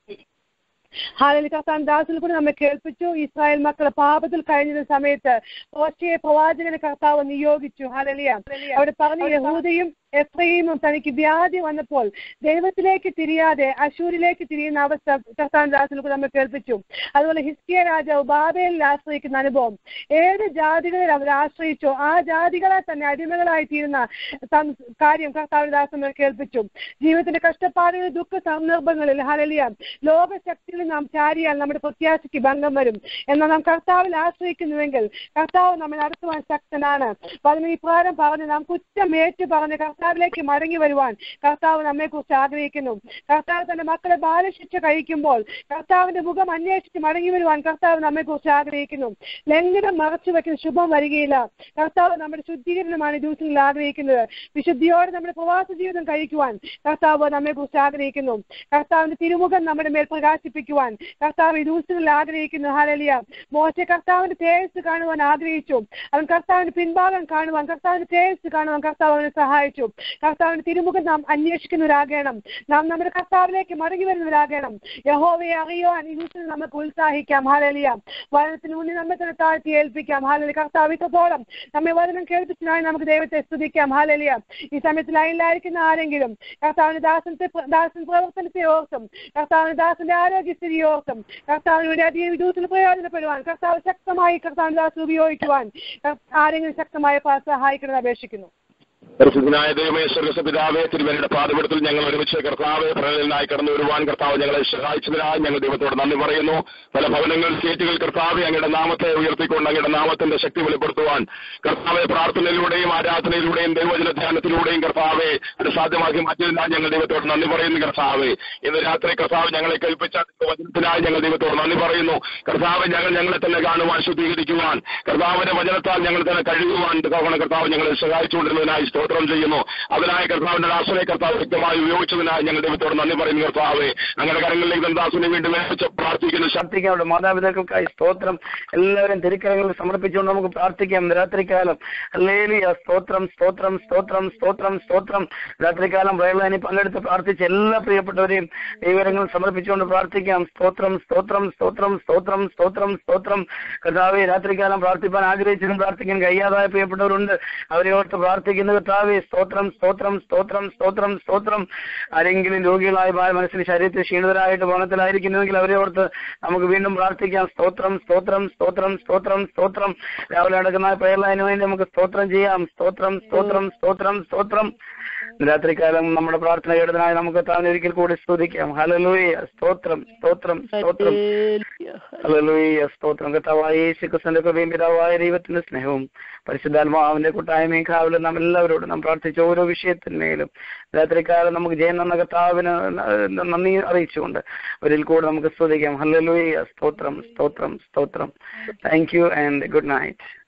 ഹാലലി കർത്താൻ ദാസിൽ കൂടി നമ്മെ കേൾപ്പിച്ചു ഇസ്രായേൽ മക്കളെ പാപത്തിൽ കഴിഞ്ഞ സമയത്ത് ഓശയെ പ്രവാചകനെ കർത്താവ് നിയോഗിച്ചു ഹാലലിയ അവിടെ പറഞ്ഞു യഹൂദയും എഫ്രൈമും തനിക്ക് വ്യാധി വന്നപ്പോൾ ദൈവത്തിലേക്ക് തിരിയാതെ അശൂരിലേക്ക് തിരിയുന്ന അവസ്ഥ കർത്താൻ ദാസിൽ കൂടി നമ്മെ കേൾപ്പിച്ചു അതുപോലെ ഹിസ്കിയ രാജാവ് ബാബേലിൽ ആശ്രയിക്കുന്ന അനുഭവം ഏത് ജാതികളിൽ അവർ ആശ്രയിച്ചോ ആ ജാതികളെ തന്നെ അടിമകളായി തീരുന്ന സം- കാര്യം കർത്താവിന്റെ ദാസൻ കേൾപ്പിച്ചു ജീവിതത്തിന്റെ കഷ്ടപ്പാടുകളിൽ ദുഃഖ സന്ദർഭങ്ങളിൽ ഹലലിയ ലോകശക്തിയിൽ നാം ചാരിയാൽ നമ്മുടെ പ്രത്യാശയ്ക്ക് ഭംഗം വരും എന്നാൽ നാം കർത്താവിൽ ആശ്രയിക്കുന്നുവെങ്കിൽ കർത്താവ് നമ്മെ നടത്തുവാൻ ശക്തനാണ് പതിന് ഇപ്രകാരം പറഞ്ഞ് നാം കുറ്റം ഏറ്റു പറഞ്ഞ് കർത്താവിലേക്ക് മടങ്ങി വരുവാൻ കർത്താവ് നമ്മെ കുറിച്ച് ആഗ്രഹിക്കുന്നു കർത്താവ് തന്റെ മക്കളെ ബാലശിക്ഷ കഴിക്കുമ്പോൾ കർത്താവിന്റെ മുഖം അന്വേഷിച്ച് മടങ്ങി വരുവാൻ കർത്താവ് നമ്മെ കുറിച്ച് ആഗ്രഹിക്കുന്നു ലംഘനം മറച്ചു വെക്കുന്ന ശുഭം വരികയില്ല കർത്താവ് നമ്മുടെ ശുദ്ധീകരണമാണ് ഈ ദിവസങ്ങളിൽ ആഗ്രഹിക്കുന്നത് വിശുദ്ധിയോടെ നമ്മുടെ പ്രവാസ ജീവിതം കഴിക്കുവാൻ കർത്താവ് നമ്മെ കുറിച്ച് ആഗ്രഹിക്കുന്നു കർത്താവിന്റെ തിരുമുഖം നമ്മുടെ മേൽ പ്രകാശിപ്പിക്കുവാൻ കർത്താവ് ഈ ദിവസങ്ങളിൽ ആഗ്രഹിക്കുന്നു ഹാലലിയ മോശ കർത്താവിന്റെ തേജസ് കാണുവാൻ ആഗ്രഹിച്ചു അവൻ കർത്താവിന്റെ പിൻഭാഗം കാണുവാൻ കർത്താവിന്റെ തേജസ് കാണുവാൻ കർത്താവ് അവനെ സഹായിച്ചു കർത്താവിന്റെ തിരുമുഖം നാം അന്വേഷിക്കുന്നവരാകണം നാം നമ്മുടെ കർത്താവിലേക്ക് മടങ്ങി വരുന്നവരാകണം യഹോവയെ അറിയുവാൻ ഈ ദിവസത്തിൽ നമുക്ക് ഉത്സാഹിക്കാം ഹാലലിയ വചനത്തിന് മുന്നിൽ നമ്മെ തന്നെ താഴ്ത്തി ഏൽപ്പിക്കാം ഹാലലി കർത്താവ് ഇത്രത്തോളം നമ്മെ വചനം കേൾപ്പിച്ചതിനായി നമുക്ക് ദൈവത്തെ സ്തുതിക്കാം ഹാലലിയ ഈ സമയത്ത് ലൈനിലായിരിക്കുന്ന ആരെങ്കിലും കർത്താവിന്റെ ദാസനത്തെ ദാസൻ പ്രവർത്തനത്തെ ഓർത്തും കർത്താവിന്റെ ദാസന്റെ ആരോഗ്യസ്ഥിതി ഓർത്തും കർത്താവിനുടെ അധികം വിദൂരത്തിൽ പ്രയോജനപ്പെടുവാൻ കർത്താവ് ശക്തമായി കർത്താവിന്റെ ദാസൻ ഉപയോഗിക്കുവാൻ കർ- ആരെങ്കിലും ശക്തമായ പാ- സഹായിക്കണമെന്ന് അപേക്ഷിക്കുന്നു പരിശുദ്ധനായ ദൈവമേ സ്വർഗസ്വ പിതാവേ തിരുവനയുടെ പാതപെടുത്തിൽ ഞങ്ങൾ ഒരുമിച്ച് കർത്താവ് പ്രകടനായി കടന്നു വരുവാൻ കർത്താവ് ഞങ്ങളെ സഹായിച്ചതിനായി ഞങ്ങൾ ദൈവത്തോട് നന്ദി പറയുന്നു പല ഭവനങ്ങൾ സീറ്റുകൾ കർത്താവ് അങ്ങയുടെ നാമത്തെ ഉയർത്തിക്കൊണ്ട് അങ്ങയുടെ നാമത്തിന്റെ ശക്തി വെളിപ്പെടുത്തുവാൻ കർത്താവെ പ്രാർത്ഥനയിലൂടെയും ആരാധനയിലൂടെയും ദൈവജന ധ്യാനത്തിലൂടെയും കർത്താവെ അത് സാധ്യമാക്കി മാറ്റിയതിനാൽ ഞങ്ങൾ ദൈവത്തോട് നന്ദി പറയുന്നു കർത്താവെ ഇന്ന് രാത്രി കർത്താവ് ഞങ്ങളെ കൽപ്പിച്ച വചനത്തിനായി ഞങ്ങൾ ദൈവത്തോട് നന്ദി പറയുന്നു കർത്താവ് ഞങ്ങൾ ഞങ്ങളെ തന്നെ കാണുവാൻ ശുദ്ധീകരിക്കുവാൻ കർത്താവിന്റെ വചനത്താൽ ഞങ്ങൾ തന്നെ കഴുകുവാൻ കർത്താവ് കർത്താവ് ഞങ്ങളെ സഹായിച്ചുകൊണ്ടിരുന്നതിനായി സ്തോത്രം ചെയ്യുന്നു അതിനായി കർത്താവിന്റെ ദാസനെ കർത്താവ് വ്യക്തമായി ഉപയോഗിച്ചതിനായി ഞങ്ങൾ ദൈവത്തോട് നന്ദി പറയുന്നു കർത്താവെ ഞങ്ങളുടെ കരങ്ങളിലേക്ക് ദാസനെ വീണ്ടും വെച്ച് പ്രാർത്ഥിക്കുന്നു പ്രാർത്ഥിക്കാം അവിടെ മാതാപിതാക്കൾക്കായി സ്തോത്രം എല്ലാവരും തിരുക്കരങ്ങളിൽ സമർപ്പിച്ചുകൊണ്ട് നമുക്ക് പ്രാർത്ഥിക്കാം രാത്രികാലം അല്ലേലിയ സ്തോത്രം സ്തോത്രം സ്തോത്രം സ്തോത്രം സ്തോത്രം രാത്രികാലം പ്രയലാനി പങ്കെടുത്ത് പ്രാർത്ഥിച്ച എല്ലാ പ്രിയപ്പെട്ടവരെയും ദൈവരങ്ങൾ സമർപ്പിച്ചുകൊണ്ട് പ്രാർത്ഥിക്കാം സ്തോത്രം സ്തോത്രം സ്തോത്രം സ്തോത്രം സ്തോത്രം സ്തോത്രം കർത്താവെ രാത്രികാലം പ്രാർത്ഥിപ്പാൻ ആഗ്രഹിച്ചതും പ്രാർത്ഥിക്കാൻ കഴിയാതായ പ്രിയപ്പെട്ടവരുണ്ട് അവരെ ഓർത്ത് പ്രാർത്ഥിക്കുന്ന കർത്താവെ സ്തോത്രം സ്തോത്രം സ്തോത്രം സ്തോത്രം സ്തോത്രം ആരെങ്കിലും രോഗികളായ ഭാ- മനസ്സിന് ശരീരത്തിൽ ക്ഷീണിതരായിട്ട് ഭവനത്തിലായിരിക്കുന്നുവെങ്കിൽ അവരെ ഓർത്ത് നമുക്ക് വീണ്ടും പ്രാർത്ഥിക്കാം സ്തോത്രം സ്തോത്രം സ്തോത്രം സ്തോത്രം സ്തോത്രം രാവിലെ നടക്കുന്ന പ്രയർ ലൈനു വേണ്ടി നമുക്ക് സ്തോത്രം ചെയ്യാം സ്തോത്രം സ്തോത്രം സ്തോത്രം സ്തോത്രം രാത്രികാലം നമ്മുടെ പ്രാർത്ഥന കേട്ടതിനായി നമുക്ക് താൻ ഒരിക്കൽ കൂടി സ്തുതിക്കാം ഹലലൂയ സ്തോത്രം സ്തോത്രം സ്തോത്രം ഹല്ലേലൂയ സ്തോത്രം കർത്താവായ യേശു ക്രിസ്തുവിന്റെ കൃപയും പിതാവായ ദൈവത്തിന്റെ സ്നേഹവും പരിശുദ്ധാത്മാവിന്റെ കൂട്ടായ്മയും കാവലും നാം എല്ലാവരോടും നാം പ്രാർത്ഥിച്ച ഓരോ വിഷയത്തിന്മേലും രാത്രികാലം നമുക്ക് ജയം തന്ന കർത്താവിന് ന- നന്ദി അറിയിച്ചുകൊണ്ട് ഒരിൽ കൂടെ നമുക്ക് സ്തുതിക്കാം ഹല്ലേലൂയ സ്തോത്രം സ്തോത്രം സ്തോത്രം thank you and good night